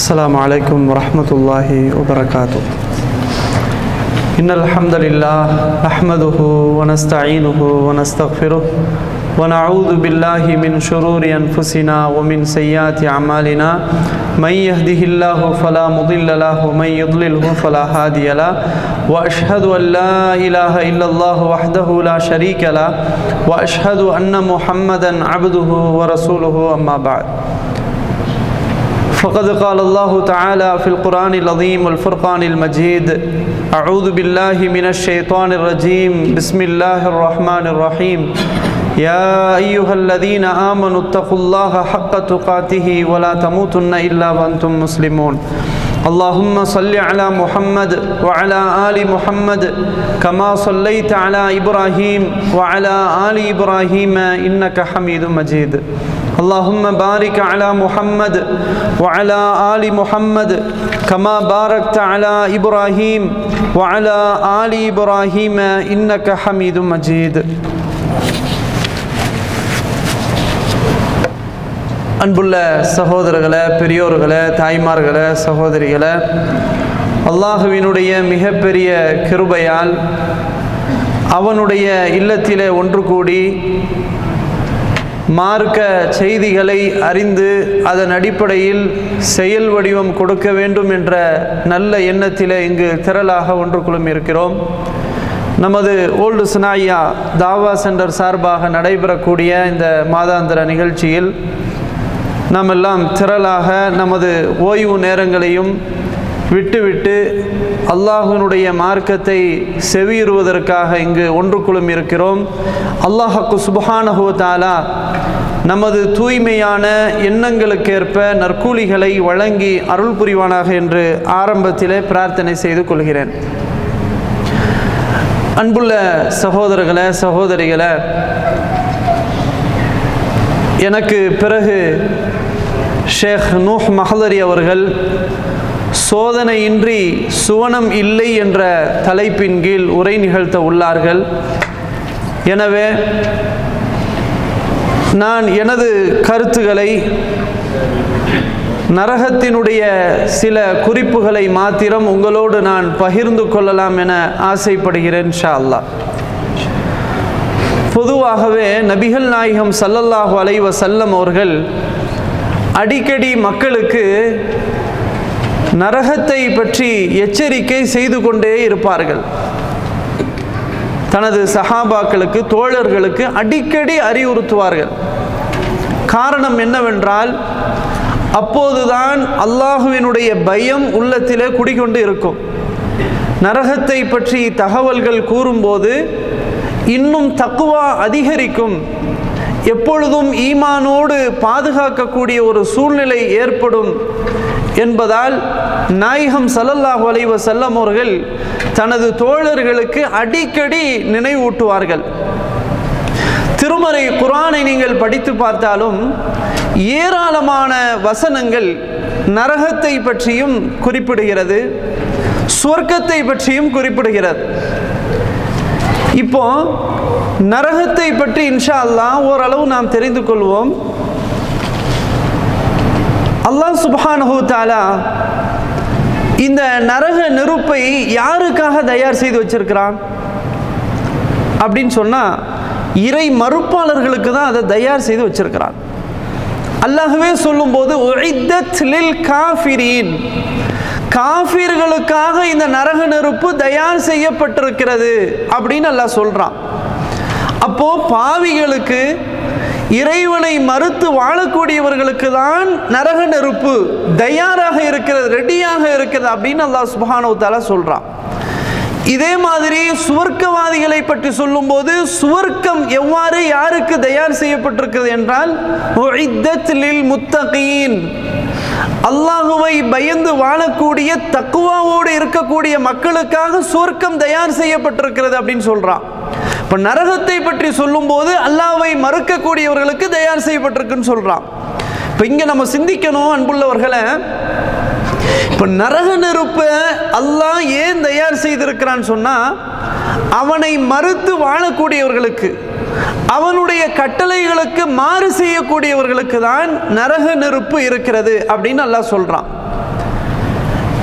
السلام عليكم ورحمة الله وبركاته إن الحمد لله نحمده ونستعينه ونستغفره ونعوذ بالله من شرور أنفسنا ومن سيئات أعمالنا من يهده الله فلا مضل له ومن يضلله فلا هادي له وأشهد أن لا إله إلا الله وحده لا شريك له وأشهد أن محمدا عبده ورسوله أما بعد فقد قال الله تعالى في القرآن العظيم والفرقان المجيد أعوذ بالله من الشيطان الرجيم بسم الله الرحمن الرحيم يا أيها الذين آمنوا اتقوا الله حق تقاته ولا تموتن إلا وأنتم مسلمون اللهم صل على محمد وعلى آل محمد كما صليت على إبراهيم وعلى آل إبراهيم إنك حميد مجيد اللهم بارك على محمد وعلى آل محمد كما باركت على إبراهيم وعلى آل إبراهيم إنك حميد مجيد அன்புள்ள சகோதரர்களே பெரியோர்களே தாய்மார்களே சகோதரிகளே அல்லாஹுவினுடைய மிகப்பெரிய கிருபையால் அவனுடைய இல்லத்திலே ஒன்று கூடி மார்க்க செய்திகளை அறிந்து அதன் அடிப்படையில் செயல் வடிவம் கொடுக்க வேண்டும் என்ற நல்ல எண்ணத்திலே இங்கு திரளாக ஒன்று குழுமி இருக்கிறோம் நமது ஓல்டு சுனாயா தாவா சென்டர் சார்பாக நடைபெறக்கூடிய இந்த மாதாந்திர நிகழ்ச்சியில் நாம் எல்லாம் திரளாக நமது ஓய்வு நேரங்களையும் விட்டுவிட்டு அல்லாஹினுடைய மார்க்கத்தை செவியுறுவதற்காக இங்கு ஒன்று குழும் இருக்கிறோம் அல்லாஹக்கு சுபஹானஹோ தாலா நமது தூய்மையான எண்ணங்களுக்கேற்ப நற்கூலிகளை வழங்கி அருள் புரிவானாக என்று ஆரம்பத்திலே பிரார்த்தனை செய்து கொள்கிறேன் அன்புள்ள சகோதரர்களே சகோதரிகளை எனக்கு பிறகு ஷேக் நூஹ் மஹலரி அவர்கள் சோதனையின்றி சுவனம் இல்லை என்ற தலைப்பின் கீழ் உரை நிகழ்த்த உள்ளார்கள் எனவே நான் எனது கருத்துக்களை நரகத்தினுடைய சில குறிப்புகளை மாத்திரம் உங்களோடு நான் பகிர்ந்து கொள்ளலாம் என ஆசைப்படுகிறேன் ஷா அல்லா பொதுவாகவே நபிகள் நாயகம் சல்லல்லாஹு அலைவ செல்லம் அவர்கள் அடிக்கடி மக்களுக்கு நரகத்தை பற்றி எச்சரிக்கை செய்து கொண்டே இருப்பார்கள் தனது சஹாபாக்களுக்கு தோழர்களுக்கு அடிக்கடி அறிவுறுத்துவார்கள் காரணம் என்னவென்றால் அப்போதுதான் அல்லாஹுவினுடைய பயம் உள்ளத்திலே குடிகொண்டு இருக்கும் நரகத்தை பற்றி தகவல்கள் கூறும்போது இன்னும் தக்குவா அதிகரிக்கும் எப்பொழுதும் ஈமானோடு பாதுகாக்கக்கூடிய ஒரு சூழ்நிலை ஏற்படும் என்பதால் நாயகம் சல்லல்லாஹு அலைவ செல்லம் அவர்கள் தனது தோழர்களுக்கு அடிக்கடி நினைவூட்டுவார்கள் திருமறை குரானை நீங்கள் படித்து பார்த்தாலும் ஏராளமான வசனங்கள் நரகத்தை பற்றியும் குறிப்பிடுகிறது சுவர்க்கத்தை பற்றியும் குறிப்பிடுகிறது இப்போ நரகத்தை பற்றி இன்ஷா அல்லா ஓரளவு நாம் தெரிந்து கொள்வோம் அல்லாஹ் சுபானஹூ தாலா இந்த நரக நெருப்பை யாருக்காக தயார் செய்து வச்சிருக்கிறான் அப்படின்னு சொன்னால் இறை மறுப்பாளர்களுக்கு தான் அதை தயார் செய்து வச்சிருக்கிறான் அல்லாஹவே சொல்லும்போது காஃபிரீன் காஃபிர்களுக்காக இந்த நரக நெருப்பு தயார் செய்யப்பட்டிருக்கிறது அப்படின்னு அல்லாஹ் சொல்றான் அப்போ பாவிகளுக்கு இறைவனை மறுத்து வாழக்கூடியவர்களுக்கு தான் நரக நெருப்பு தயாராக இருக்கிறது ரெடியாக இருக்கிறது அப்படின்னு அல்லாஹ் சுபானவு தாலா சொல்றான் இதே மாதிரி சுவர்க்கவாதிகளை பற்றி சொல்லும்போது சுவர்க்கம் எவ்வாறு யாருக்கு தயார் செய்யப்பட்டிருக்கிறது என்றால் முத்தகீன் அல்லாஹுவை பயந்து வாழக்கூடிய தக்குவாவோடு இருக்கக்கூடிய மக்களுக்காக சுவர்க்கம் தயார் செய்யப்பட்டிருக்கிறது அப்படின்னு சொல்றான் இப்போ நரகத்தை பற்றி சொல்லும்போது அல்லாவை மறுக்கக்கூடியவர்களுக்கு தயார் செய்யப்பட்டிருக்குன்னு சொல்றான் இப்போ இங்கே நம்ம சிந்திக்கணும் அன்புள்ளவர்களை இப்போ நரக நெருப்பை அல்லாஹ் ஏன் தயார் செய்திருக்கிறான்னு சொன்னால் அவனை மறுத்து வாழக்கூடியவர்களுக்கு அவனுடைய கட்டளைகளுக்கு மாறு செய்யக்கூடியவர்களுக்கு தான் நரக நெருப்பு இருக்கிறது அப்படின்னு அல்லாஹ் சொல்றான்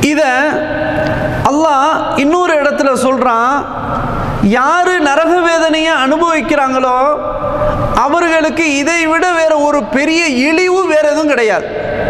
இத அல்லாஹ் இன்னொரு இடத்துல சொல்றான் யாரு நரக வேதனையை அனுபவிக்கிறாங்களோ அவர்களுக்கு இதை விட வேற ஒரு பெரிய இழிவு வேற எதுவும் கிடையாது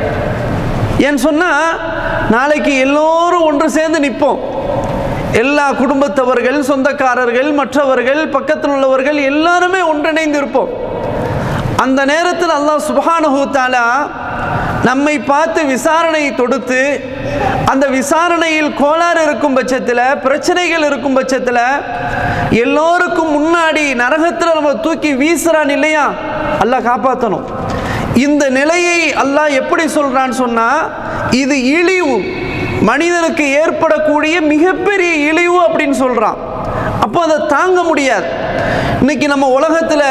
ஏன்னு சொன்னா நாளைக்கு எல்லோரும் ஒன்று சேர்ந்து நிற்போம் எல்லா குடும்பத்தவர்கள் சொந்தக்காரர்கள் மற்றவர்கள் பக்கத்தில் உள்ளவர்கள் எல்லாருமே ஒன்றிணைந்து இருப்போம் அந்த நேரத்தில் அல்லாஹ் சுபஹானஹு தஆலா நம்மை பார்த்து விசாரணை தொடுத்து அந்த விசாரணையில் கோளாறு இருக்கும் பட்சத்தில் பிரச்சனைகள் இருக்கும் பட்சத்தில் எல்லோருக்கும் முன்னாடி நரகத்தில் நம்ம தூக்கி வீசுறான் இல்லையா அல்லாஹ் காப்பாற்றணும் இந்த நிலையை அல்லாஹ் எப்படி சொல்றான்னு சொன்னா இது இழிவு மனிதனுக்கு ஏற்படக்கூடிய மிகப்பெரிய இழிவு அப்படின்னு சொல்றான் அப்போ அதை தாங்க முடியாது இன்னைக்கு நம்ம உலகத்தில்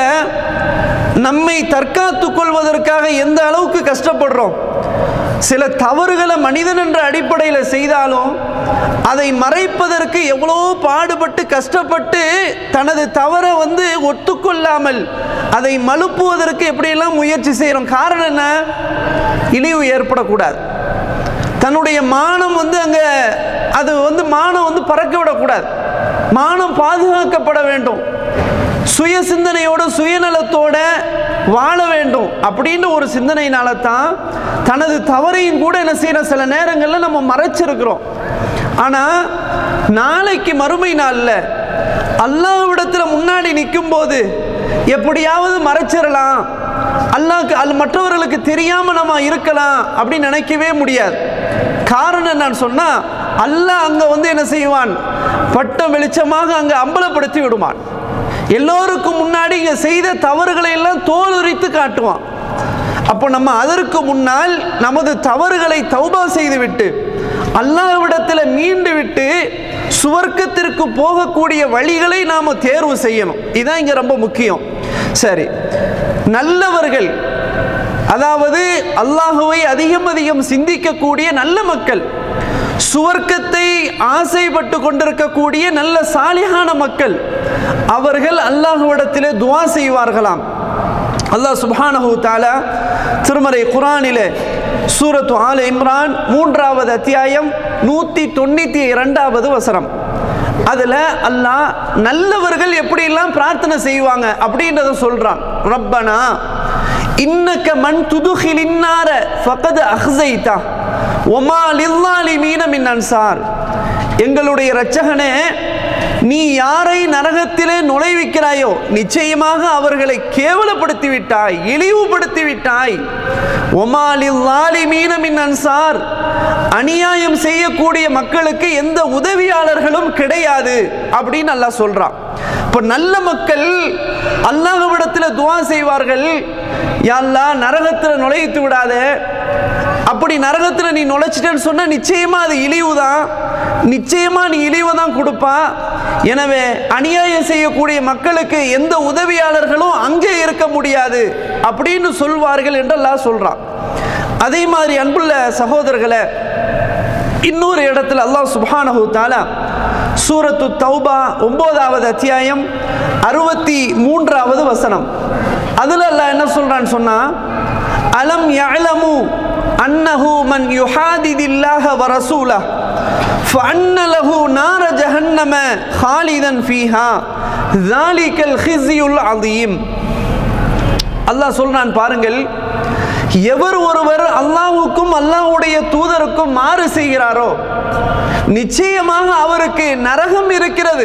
நம்மை தற்காத்துக் கொள்வதற்காக எந்த அளவுக்கு கஷ்டப்படுறோம் சில தவறுகளை மனிதன் என்ற அடிப்படையில் செய்தாலும் அதை மறைப்பதற்கு எவ்வளோ பாடுபட்டு கஷ்டப்பட்டு தனது தவறை வந்து ஒத்துக்கொள்ளாமல் அதை மழுப்புவதற்கு எப்படியெல்லாம் முயற்சி செய்கிறோம் காரணம் என்ன இழிவு ஏற்படக்கூடாது தன்னுடைய மானம் வந்து அங்கே அது வந்து மானம் வந்து பறக்க விடக்கூடாது மானம் பாதுகாக்கப்பட வேண்டும் சுய சிந்தனையோட சுயநலத்தோட வாழ வேண்டும் அப்படின்ற ஒரு சிந்தனையினால தான் தனது தவறையும் கூட என்ன செய்யற சில நேரங்களில் நம்ம மறைச்சிருக்கிறோம் ஆனால் நாளைக்கு மறுமை நாளில் அல்லாஹ்விடத்தில் முன்னாடி நிற்கும் போது எப்படியாவது மறைச்சிடலாம் அல்லாஹ்க்கு அது மற்றவர்களுக்கு தெரியாம நம்ம இருக்கலாம் அப்படின்னு நினைக்கவே முடியாது காரணம் என்னன்னு சொன்னா அல்லாஹ் அங்க வந்து என்ன செய்வான் பட்ட வெளிச்சமாக அங்க அம்பலப்படுத்தி விடுவான் எல்லோருக்கும் முன்னாடி இங்க செய்த தவறுகளை எல்லாம் தோலுரித்து காட்டுவான் அப்போ நம்ம அதற்கு முன்னால் நமது தவறுகளை தௌபா செய்துவிட்டு அல்லாஹ்விடத்தில் மீண்டு விட்டு சுவர்க்கத்திற்கு போகக்கூடிய வழிகளை நாம் தேர்வு செய்யணும் இதுதான் இங்கே ரொம்ப முக்கியம் சரி நல்லவர்கள் அதாவது அல்லாஹுவை அதிகம் அதிகம் சிந்திக்கக்கூடிய நல்ல மக்கள் சுவர்க்கத்தை ஆசைப்பட்டு கொண்டிருக்கக்கூடிய நல்ல சாலிகான மக்கள் அவர்கள் அல்லாஹுவிடத்திலே துவா செய்வார்களாம் அல்லாஹ் சுப்ஹானஹு தாலா திருமறை குரானிலே சூரத்து ஆல இம்ரான் மூன்றாவது அத்தியாயம் நூற்றி தொண்ணூற்றி இரண்டாவது வசனம் அதில் அல்லாஹ் நல்லவர்கள் எப்படியெல்லாம் பிரார்த்தனை செய்வாங்க அப்படின்றத சொல்றான் ரப்பனா இன்னக்க மண் துதுகிலின்னார ஃபகது அஹ்சைதா ஒமா லில்லாலிமீன மின் அன்சார் எங்களுடைய இரட்சகனே நீ யாரை நரகத்திலே நுழைவிக்கிறாயோ நிச்சயமாக அவர்களை கேவலப்படுத்தி விட்டாய் இழிவுபடுத்தி விட்டாய் ஒமாலில் லாலிமீன மின் அன்சார் அநியாயம் செய்யக்கூடிய மக்களுக்கு எந்த உதவியாளர்களும் கிடையாது அப்படின்னு அல்லாஹ் சொல்றான் இப்போ நல்ல மக்கள் அல்லாஹ்விடத்தில் துவா செய்வார்கள் யாழ்லா நரகத்தில் நுழைத்து விடாதே அப்படி நரகத்தில் நீ நுழைச்சிட்டேன்னு சொன்னா நிச்சயமா அது இழிவு தான் நிச்சயமா நீ இழிவு தான் கொடுப்பா எனவே அநியாயம் செய்யக்கூடிய மக்களுக்கு எந்த உதவியாளர்களும் அங்கே இருக்க முடியாது அப்படின்னு சொல்வார்கள் என்று அல்லாஹ் சொல்றான் அதே மாதிரி அன்புள்ள சகோதரர்களை இன்னொரு இடத்துல அல்லாஹ் சுப்ஹானஹு தாலா சூரத்து தௌபா ஒன்பதாவது அத்தியாயம் அறுபத்தி மூன்றாவது வசனம் அதுல அல்லாஹ் என்ன சொல்றான்னு சொன்னா அலம் யஅலமு அன்னஹு மன் யுஹாதிதில்லாஹ வ ரசூலஹ் فأن له نار جهنم خالدا فيها ذلك الخزي العظيم அல்லாஹ் சொல்றான் பாருங்கள் எவர் ஒருவர் அல்லாஹ்வுக்கும் அல்லாஹ்வுடைய தூதருக்கும் மாறு செய்கிறாரோ நிச்சயமாக அவருக்கு நரகம் இருக்கிறது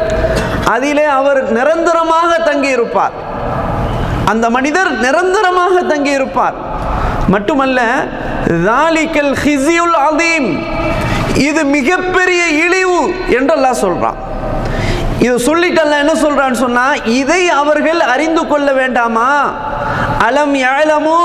அதிலே அவர் நிரந்தரமாக தங்கி இருப்பார் அந்த மனிதர் நிரந்தரமாக தங்கி இருப்பார் மட்டுமல்ல தாலிக்கல் ஹிசியுல் அதீம் இது மிகப்பெரிய இழிவு என்று அல்லாஹ் சொல்றான் இது சொல்லிட்டு அல்லாஹ் என்ன சொல்றான்னு சொன்னா இதை அவர்கள் அறிந்து கொள்ள வேண்டாமா அலம் யாழமோ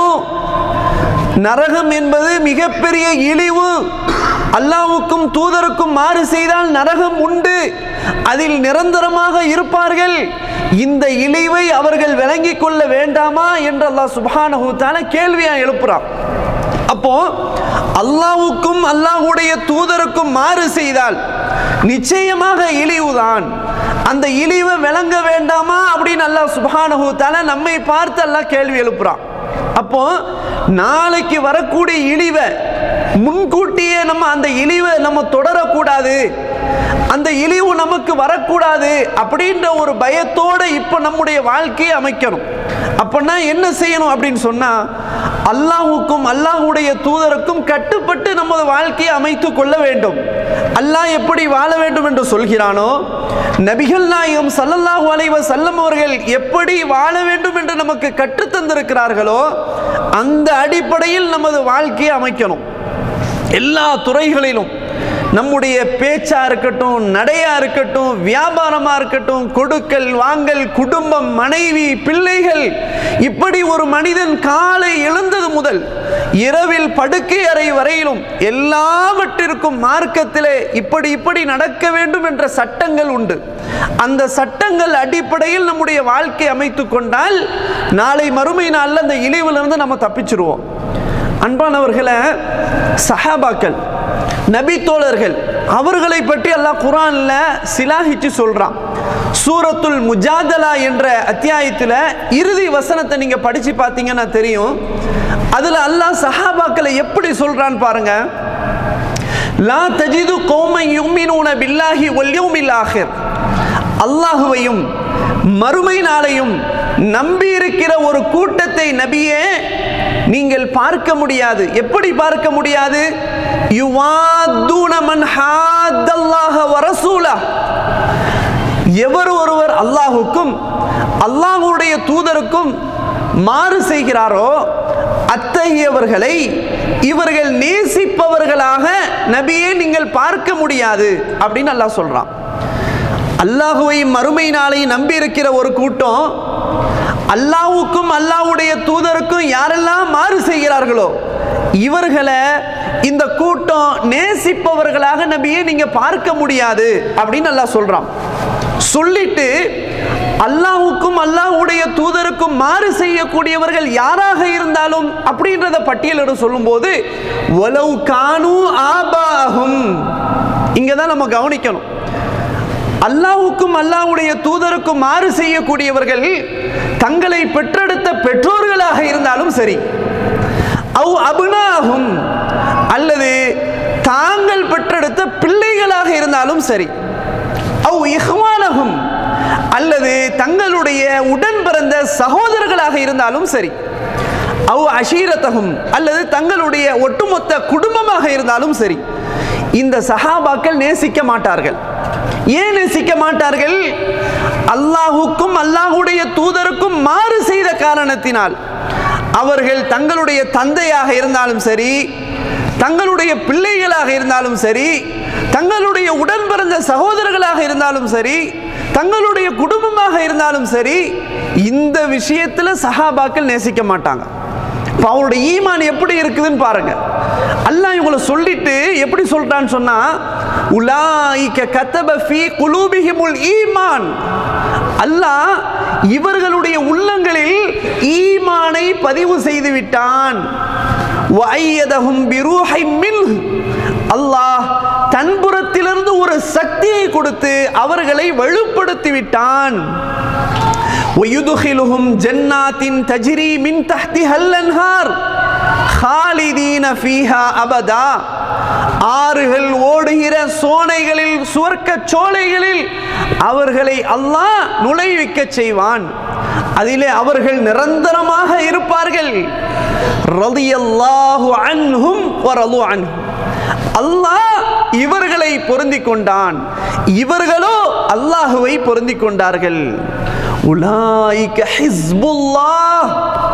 நரகம் என்பது மிகப்பெரிய இழிவு அல்லாவுக்கும் தூதருக்கும் மாறு செய்தால் நரகம் உண்டு அதில் நிரந்தரமாக இருப்பார்கள் இந்த இழிவை அவர்கள் விளங்கிக் கொள்ள வேண்டாமா என்று அல்லாஹ் சுப்ஹானஹு தஆலா கேள்வியா எழுப்புறான் அப்போ அல்லாவுக்கும் அல்லாஹ்வுடைய தூதருக்கும் மாறு செய்தால் நிச்சயமாக இழிவுதான் அந்த இழிவை விளங்க வேண்டாமா அப்படின்னு அல்லாஹ் சுப்ஹானஹு தஆலா நம்மை பார்த்து அல்லாஹ் கேள்வி எழுப்புறான் அப்போ நாளைக்கு வரக்கூடிய இழிவை முன்கூட்டியே நம்ம அந்த இழிவை நம்ம தொடரக்கூடாது அந்த இழிவு நமக்கு வரக்கூடாது அப்படின்ற ஒரு பயத்தோட இப்போ நம்முடைய வாழ்க்கையை அமைக்கணும் அப்படின்னா என்ன செய்யணும் அப்படின்னு சொன்னா அல்லாஹுக்கும் அல்லாஹுடைய தூதருக்கும் கட்டுப்பட்டு நமது வாழ்க்கையை அமைத்து கொள்ள வேண்டும் அல்லாஹ் எப்படி வாழ வேண்டும் என்று சொல்கிறானோ நபிகள் நாயகம் சல்லல்லாஹு அலைஹி வஸல்லம் அவர்கள் எப்படி வாழ வேண்டும் என்று நமக்கு கற்றுத் தந்திருக்கிறார்களோ அந்த அடிப்படையில் நமது வாழ்க்கையை அமைக்கணும் எல்லா துறைகளிலும் நம்முடைய பேச்சா இருக்கட்டும் நடையா இருக்கட்டும் வியாபாரமா இருக்கட்டும் கொடுக்கல் வாங்கல் குடும்பம் மனைவி பிள்ளைகள் இப்படி ஒரு மனிதன் காலை எழுந்தது முதல் இரவில் படுக்கை அறை வரையிலும் எல்லாவற்றிற்கும் மார்க்கத்திலே இப்படி இப்படி நடக்க வேண்டும் என்ற சட்டங்கள் உண்டு அந்த சட்டங்கள் அடிப்படையில் நம்முடைய வாழ்க்கை அமைத்து கொண்டால் நாளை மறுமை நாளில் அந்த இழிவிலிருந்து நம்ம தப்பிச்சிருவோம் அன்பானவர்களை சஹாபாக்கள் நபி தோழர்கள் அவர்களை பற்றி அல்லாஹ் குரான்ல சிலாகிச்சு சொல்றான் சூரத்துல் முஜாதலா என்ற அத்தியாயத்தில் இறுதி வசனத்தை நீங்க படிச்சு பார்த்தீங்கன்னா தெரியும் அதுல அல்லாஹ் சஹாபாக்களை எப்படி சொல்றான் பாருங்க லா தஜிது கோமை யுமினூன பில்லாஹி வல் யௌமில் ஆஹிர் அல்லாஹுவையும் மறுமை நாளையும் நம்பி இருக்கிற ஒரு கூட்டத்தை நபியே நீங்கள் பார்க்க முடியாது எப்படி பார்க்க முடியாது யுவாத்தூன மன் ஹாத்தல்லாஹ வரசூலா எவர் ஒருவர் அல்லாஹுக்கும் அல்லாஹுடைய தூதருக்கும் மாறு செய்கிறாரோ அத்தகையவர்களை இவர்கள் நேசிப்பவர்களாக நபியே நீங்கள் பார்க்க முடியாது அப்படின்னு அல்லாஹ் சொல்றான் அல்லாஹுவையும் மறுமை நாளையும் நம்பி இருக்கிற ஒரு கூட்டம் அல்லாஹுக்கும் அல்லாஹுடைய தூதருக்கும் யாரெல்லாம் மாறு செய்கிறார்களோ இவர்களை இந்த கூட்டம் நேசிப்பவர்களாக நபியே நீங்க பார்க்க முடியாது அப்படின்னு அல்லாஹ் சொல்றான் சொல்லிட்டு அல்லாஹுக்கும் அல்லாஹுடைய தூதருக்கும் மாறு செய்யக்கூடியவர்கள் யாராக இருந்தாலும் அப்படின்றத பட்டியலிட சொல்லும்போது ஒலவு கானு ஆபாகும் இங்க தான் நம்ம கவனிக்கணும் அல்லாஹுக்கும் அல்லாஹுடைய தூதருக்கும் மாறு செய்யக்கூடியவர்கள் தங்களை பெற்றெடுத்த பெற்றோர்களாக இருந்தாலும் சரி அவ் அபுனாகும் அல்லது தாங்கள் பெற்றெடுத்த பிள்ளைகளாக இருந்தாலும் சரி அவ் இஹ்வானகும் அல்லது தங்களுடைய உடன் பிறந்த சகோதரர்களாக இருந்தாலும் சரி அவ் அஷீரத்தகும் அல்லது தங்களுடைய ஒட்டுமொத்த குடும்பமாக இருந்தாலும் சரி இந்த சஹாபாக்கள் நேசிக்க மாட்டார்கள் ஏன் நேசிக்க மாட்டார்கள் அல்லாஹுக்கும் அல்லாஹுடைய தூதருக்கும் மாறு செய்த காரணத்தினால் அவர்கள் தங்களுடைய தந்தையாக இருந்தாலும் சரி தங்களுடைய பிள்ளைகளாக இருந்தாலும் சரி தங்களுடைய உடன் பிறந்த சகோதரர்களாக இருந்தாலும் சரி தங்களுடைய குடும்பமாக இருந்தாலும் சரி இந்த விஷயத்தில் சஹாபாக்கள் நேசிக்க மாட்டாங்க இப்போ அவருடைய ஈமான் எப்படி இருக்குதுன்னு பாருங்க அல்லாஹ் இவங்களை சொல்லிட்டு எப்படி சொல்றான்னு சொன்னா உலாயிக்க கத்தப ஃபீ குலூபிஹிமுல் ஈமான் அல்லாஹ் இவர்களுடைய உள்ளங்களில் ஈமானை பதிவு செய்து விட்டான் வஐயதஹும் பிரூஹை மின்ஹ் அல்லாஹ் தன்புறத்திலிருந்து ஒரு சக்தியை கொடுத்து அவர்களை வலுப்படுத்தி விட்டான் ويدخلهم جنات تجري من تحتها الانهار خالدين فيها ابدا ஆறுகள் ஓடுகிற சோனைகளில் சுவர்க்க சோலைகளில் அவர்களை அல்லாஹ் நுழைவிக்க செய்வான் அதிலே அவர்கள் நிரந்தரமாக இருப்பார்கள் ரலியல்லாஹு அன்ஹும் வரலு அன்ஹும் அல்லாஹ் இவர்களை பொருந்திக் கொண்டான் இவர்களோ அல்லாஹுவை பொருந்திக் கொண்டார்கள் உலாயிக ஹிஸ்புல்லாஹ்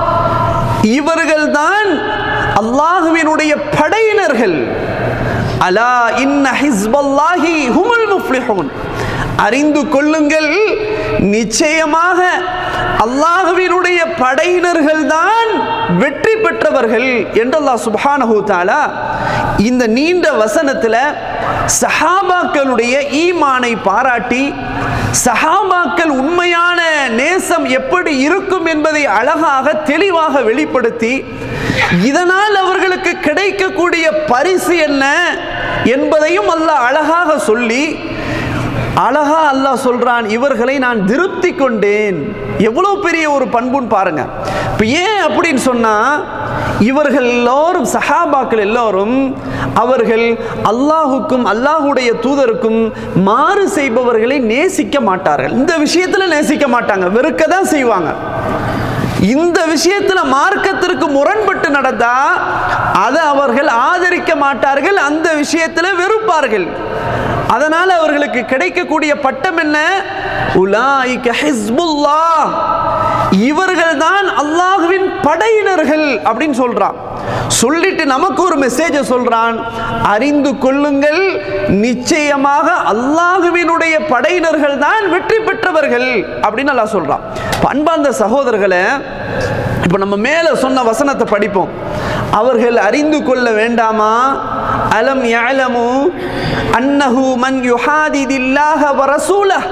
இவர்கள்தான் அல்லாஹுவினுடைய படையினர்கள் அலா இன்ன ஹிஸ்பல்லாஹி ஹுமுல் முஃப்லிஹூன் அறிந்து கொள்ளுங்கள் நிச்சயமாக அல்லாஹுவினுடைய படையினர்கள் தான் வெற்றி பெற்றவர்கள் என்று அல்லாஹ் சுப்ஹானஹு தஆலா இந்த நீண்ட வசனத்தில் சஹாபாக்களுடைய ஈமானை பாராட்டி சஹாபாக்கள் உண்மையான நேசம் எப்படி இருக்கும் என்பதை அழகாக தெளிவாக வெளிப்படுத்தி இதனால் அவர்களுக்கு கிடைக்கக்கூடிய பரிசு என்ன என்பதையும் அல்லாஹ் அழகாக சொல்லி அழகா அல்லாஹ் சொல்றான் இவர்களை நான் திருப்தி கொண்டேன் எவ்வளவு பெரிய ஒரு பண்புன்னு பாருங்க இப்ப ஏன் அப்படின்னு சொன்னா இவர்கள் எல்லோரும் சஹாபாக்கள் எல்லோரும் அவர்கள் அல்லாஹுக்கும் அல்லாஹுடைய தூதருக்கும் மாறு செய்பவர்களை நேசிக்க மாட்டார்கள் இந்த விஷயத்துல நேசிக்க மாட்டாங்க வெறுக்க தான் செய்வாங்க இந்த விஷயத்துல மார்க்கத்திற்கு முரண்பட்டு நடந்தா அதை அவர்கள் ஆதரிக்க மாட்டார்கள் அந்த விஷயத்துல வெறுப்பார்கள் அதனால அவர்களுக்கு கிடைக்கக்கூடிய பட்டம் என்ன உலாயிக ஹிஸ்புல்லாஹ் இவர்கள் தான் அல்லாஹுவின் படையினர்கள் அப்படின்னு சொல்றான் சொல்லிட்டு நமக்கு ஒரு மெசேஜை சொல்றான் அறிந்து கொள்ளுங்கள் நிச்சயமாக அல்லாஹுவினுடைய படையினர்கள் தான் வெற்றி பெற்றவர்கள் அப்படின்னு அல்லாஹ் சொல்றான் இப்ப அன்பார்ந்த சகோதரர்களை இப்ப நம்ம மேல சொன்ன வசனத்தை படிப்போம் அவர்கள் அறிந்து கொள்ள வேண்டாமா அலம் யஅலமு அன்னஹு மன் யுஹாதிதில்லாஹ வ ரசூலஹ்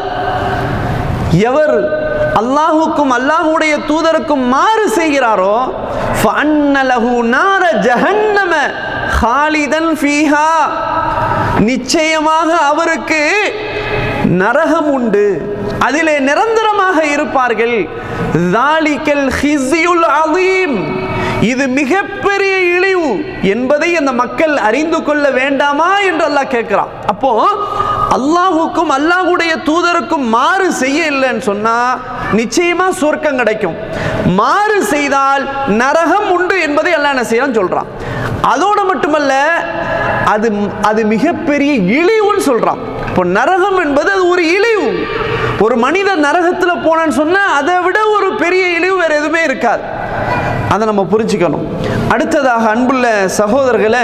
எவர் அல்லாஹுக்கும் அல்லாஹுடைய தூதருக்கும் மாறு செய்கிறாரோ ஃபஅன்னலஹு நார ஜஹன்னம ஹாலிதன் ஃபீஹா நிச்சயமாக அவருக்கு நரகம் உண்டு அதிலே நிரந்தரமாக இருப்பார்கள் தாலிக்கல் ஹிஸியுல் அதீம் இது மிகப்பெரிய இழிவு என்பதை அந்த மக்கள் அறிந்து கொள்ள வேண்டாமா என்று அல்லாஹ் கேட்கிறான் அப்போ அல்லாஹுக்கும் அல்லாஹுடைய தூதருக்கும் மாறு செய்ய இல்லைன்னு சொன்னா நிச்சயமா சொர்க்கம் கிடைக்கும் மாறு செய்தால் நரகம் உண்டு என்பதை அல்லாஹ் என்ன செய்யறான் சொல்றான் அதோடு மட்டுமல்ல அது அது மிகப்பெரிய இழிவுன்னு சொல்றான் இப்போ நரகம் என்பது அது ஒரு இழிவு ஒரு மனிதன் நரகத்தில் போனான்னு சொன்னா அதை விட ஒரு பெரிய இழிவு வேற எதுவுமே இருக்காது அதை நம்ம புரிஞ்சுக்கணும் அடுத்ததாக அன்புள்ள சகோதரர்களை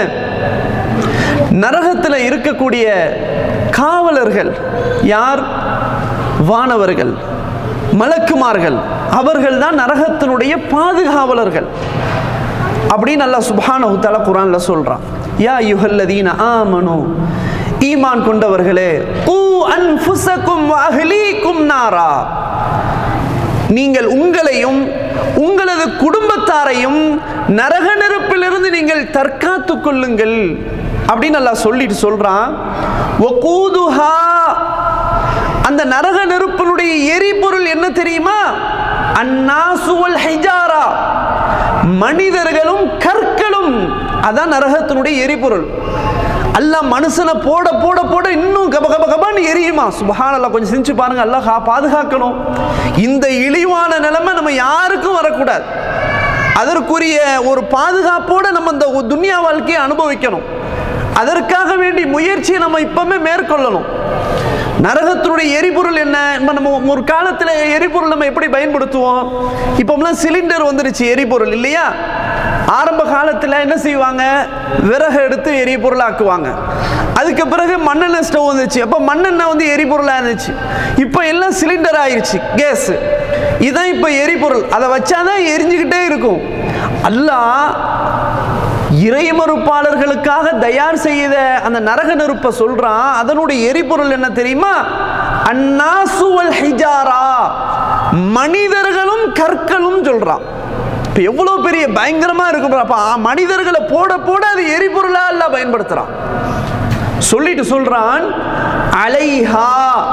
நரகத்தில் இருக்கக்கூடிய காவலர்கள் யார் வானவர்கள் மலக்குமார்கள் அவர்கள் தான் நரகத்தினுடைய பாதுகாவலர்கள் அப்படின்னு அல்லாஹ் சுப்ஹானஹு தஆலா குர்ஆன்ல சொல்றான் யா யுஹல்லதீன ஆமனு ஈமான் கொண்டவர்களே கூ அன்ஃபுஸக்கும் வ அஹ்லீக்கும் நாரா நீங்கள் உங்களையும் உங்களது குடும்பத்தாரையும் நரக நெருப்பிலிருந்து நீங்கள் தற்காத்துக் கொள்ளுங்கள் அப்படின்னு அல்லாஹ் சொல்லிட்டு சொல்றான் வகூதுஹா அந்த நரக நெருப்பினுடைய எரிபொருள் என்ன தெரியுமா அந்நாசுவல் ஹிஜாரா மனிதர்களும் கற்களும் அதான் நரகத்தினுடைய எரிபொருள் அல்லாஹ் மனுஷனை போட போட போட இன்னும் கப கப கபான்னு எரியுமா சுபஹானல்லாஹ் கொஞ்சம் செஞ்சு பாருங்க அல்லாஹ் கா- பாதுகாக்கணும் இந்த இழிவான நிலைமை நம்ம யாருக்கும் வரக்கூடாது அதற்குரிய ஒரு பாதுகாப்போட நம்ம இந்த துன்யா வாழ்க்கையை அனுபவிக்கணும் அதற்காக வேண்டி முயற்சியை நம்ம இப்பவுமே மேற்கொள்ளணும் நரகத்தினுடைய எரிபொருள் என்ன இப்ப நம்ம ஒரு காலத்தில் எரிபொருள் நம்ம எப்படி பயன்படுத்துவோம் இப்போம்லாம் சிலிண்டர் வந்துருச்சு எரிபொருள் இல்லையா ஆரம்ப காலத்தில் என்ன செய்வாங்க விறகு எடுத்து எரிபொருள் ஆக்குவாங்க அதுக்கு பிறகு மண்ணெண்ணெய் ஸ்டவ் வந்துச்சு அப்போ மண்ணெண்ணெய் வந்து எரிபொருளாக இருந்துச்சு இப்போ எல்லாம் சிலிண்டர் ஆயிருச்சு கேஸ் இதான் இப்போ எரிபொருள் அதை வச்சாதான் எரிஞ்சுக்கிட்டே இருக்கும் அல்லாஹ் இறைமறுப்பாளர்களுக்காக தயார் செய்த அந்த நரக நெருப்பை சொல்றான் அதனுடைய எரிபொருள் என்ன தெரியுமா அந்நாசுவல் ஹிஜாரா மனிதர்களும் கற்களும் சொல்றான் இப்ப எவ்வளவு பெரிய பயங்கரமா இருக்கும் பாரு. அப்ப ஆ, மனிதர்களை போட போட அது எரிபொருளா அல்ல பயன்படுத்துறான் சொல்லிட்டு சொல்றான் அலைஹா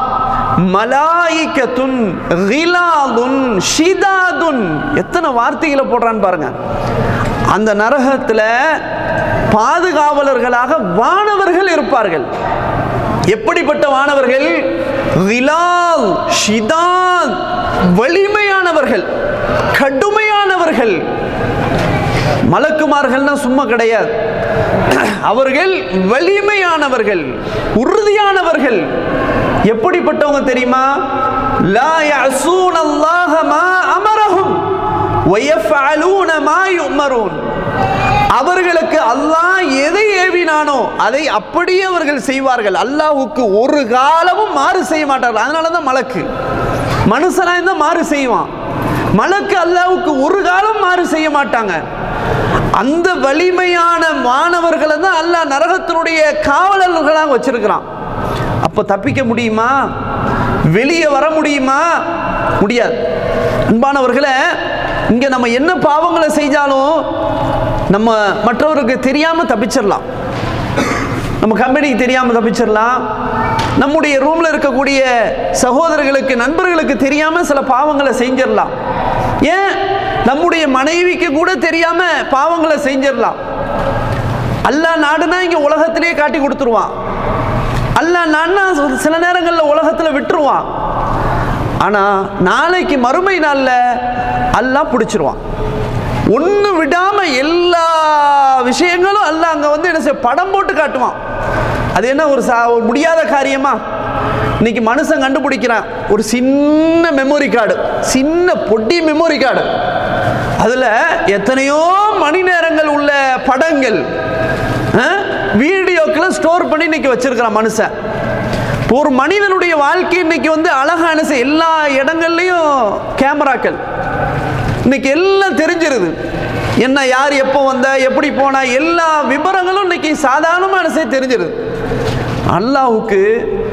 மலாயிகத்துன் கிலாதுன் ஷிதாதுன் எத்தனை வார்த்தைகளை போடுறான்னு பாருங்க அந்த நரகத்துல பாதுகாவலர்களாக வானவர்கள் இருப்பார்கள் எப்படிப்பட்ட வானவர்கள் கிலால் ஷிதாத் வலிமையானவர்கள் கடுமையானவர்கள் மலக்குமார்கள்னா சும்மா கிடையாது அவர்கள் வலிமையானவர்கள் உறுதியானவர்கள் எப்படிப்பட்டவங்க தெரியுமா லா يعصون الله ما அமரஹும் ويفعلون ما يؤمرون அவர்களுக்கு அல்லாஹ் எதை ஏவினானோ அதை அப்படியே அவர்கள் செய்வார்கள் அல்லாஹ்வுக்கு ஒரு காலமும் மாறு செய்ய மாட்டார்கள் அதனால தான் மலக்கு மனுஷனா இருந்தா மாறு செய்வான் மலக்கு அல்லாஹ்வுக்கு ஒரு காலம் மாறு செய்ய மாட்டாங்க அந்த வலிமையான மாணவர்களை தான் அல்லாஹ் நரகத்தினுடைய காவலர்களாக வச்சிருக்கிறான் அப்போ தப்பிக்க முடியுமா வெளியே வர முடியுமா முடியாது அன்பானவர்களே இங்க நம்ம என்ன பாவங்களை செஞ்சாலும் நம்ம மற்றவருக்கு தெரியாம தப்பிச்சிடலாம் நம்ம கம்பெனிக்கு தெரியாம தப்பிச்சிடலாம் நம்முடைய ரூம்ல இருக்கக்கூடிய சகோதரர்களுக்கு நண்பர்களுக்கு தெரியாம சில பாவங்களை செஞ்சிடலாம் ஏன் நம்முடைய மனைவிக்கு கூட தெரியாம பாவங்களை செஞ்சிடலாம் அல்லாஹ் நாடுனா இங்க உலகத்திலே காட்டி கொடுத்துருவான் அல்லாஹ் நாடுனா சில நேரங்களில் உலகத்தில் விட்டுருவான் ஆனா நாளைக்கு மறுமை நாள்ல அல்லாஹ் பிடிச்சிருவான் ஒன்று விடாம எல்லா விஷயங்களும் அல்லாஹ் அங்க வந்து என்ன செய்ய படம் போட்டு காட்டுவான் அது என்ன ஒரு சா ஒரு முடியாத காரியமா இன்னைக்கு மனுஷன் கண்டுபிடிக்கிறான் ஒரு சின்ன மெமரி கார்டு சின்ன பொட்டி மெமரி கார்டு அதுல எத்தனையோ மணி நேரங்கள் உள்ள படங்கள் வீடியோக்களை ஸ்டோர் பண்ணி இன்னைக்கு வச்சிருக்கிறான் மனுஷன் இப்போ ஒரு மனிதனுடைய வாழ்க்கை இன்னைக்கு வந்து அழகான செ- எல்லா இடங்கள்லையும் கேமராக்கள் இன்னைக்கு எல்லாம் தெரிஞ்சிருது என்ன யார் எப்போ வந்தா எப்படி போனா எல்லா விவரங்களும் இன்னைக்கு சாதாரணமான செய்தி தெரிஞ்சிருது அல்லாஹ்வுக்கு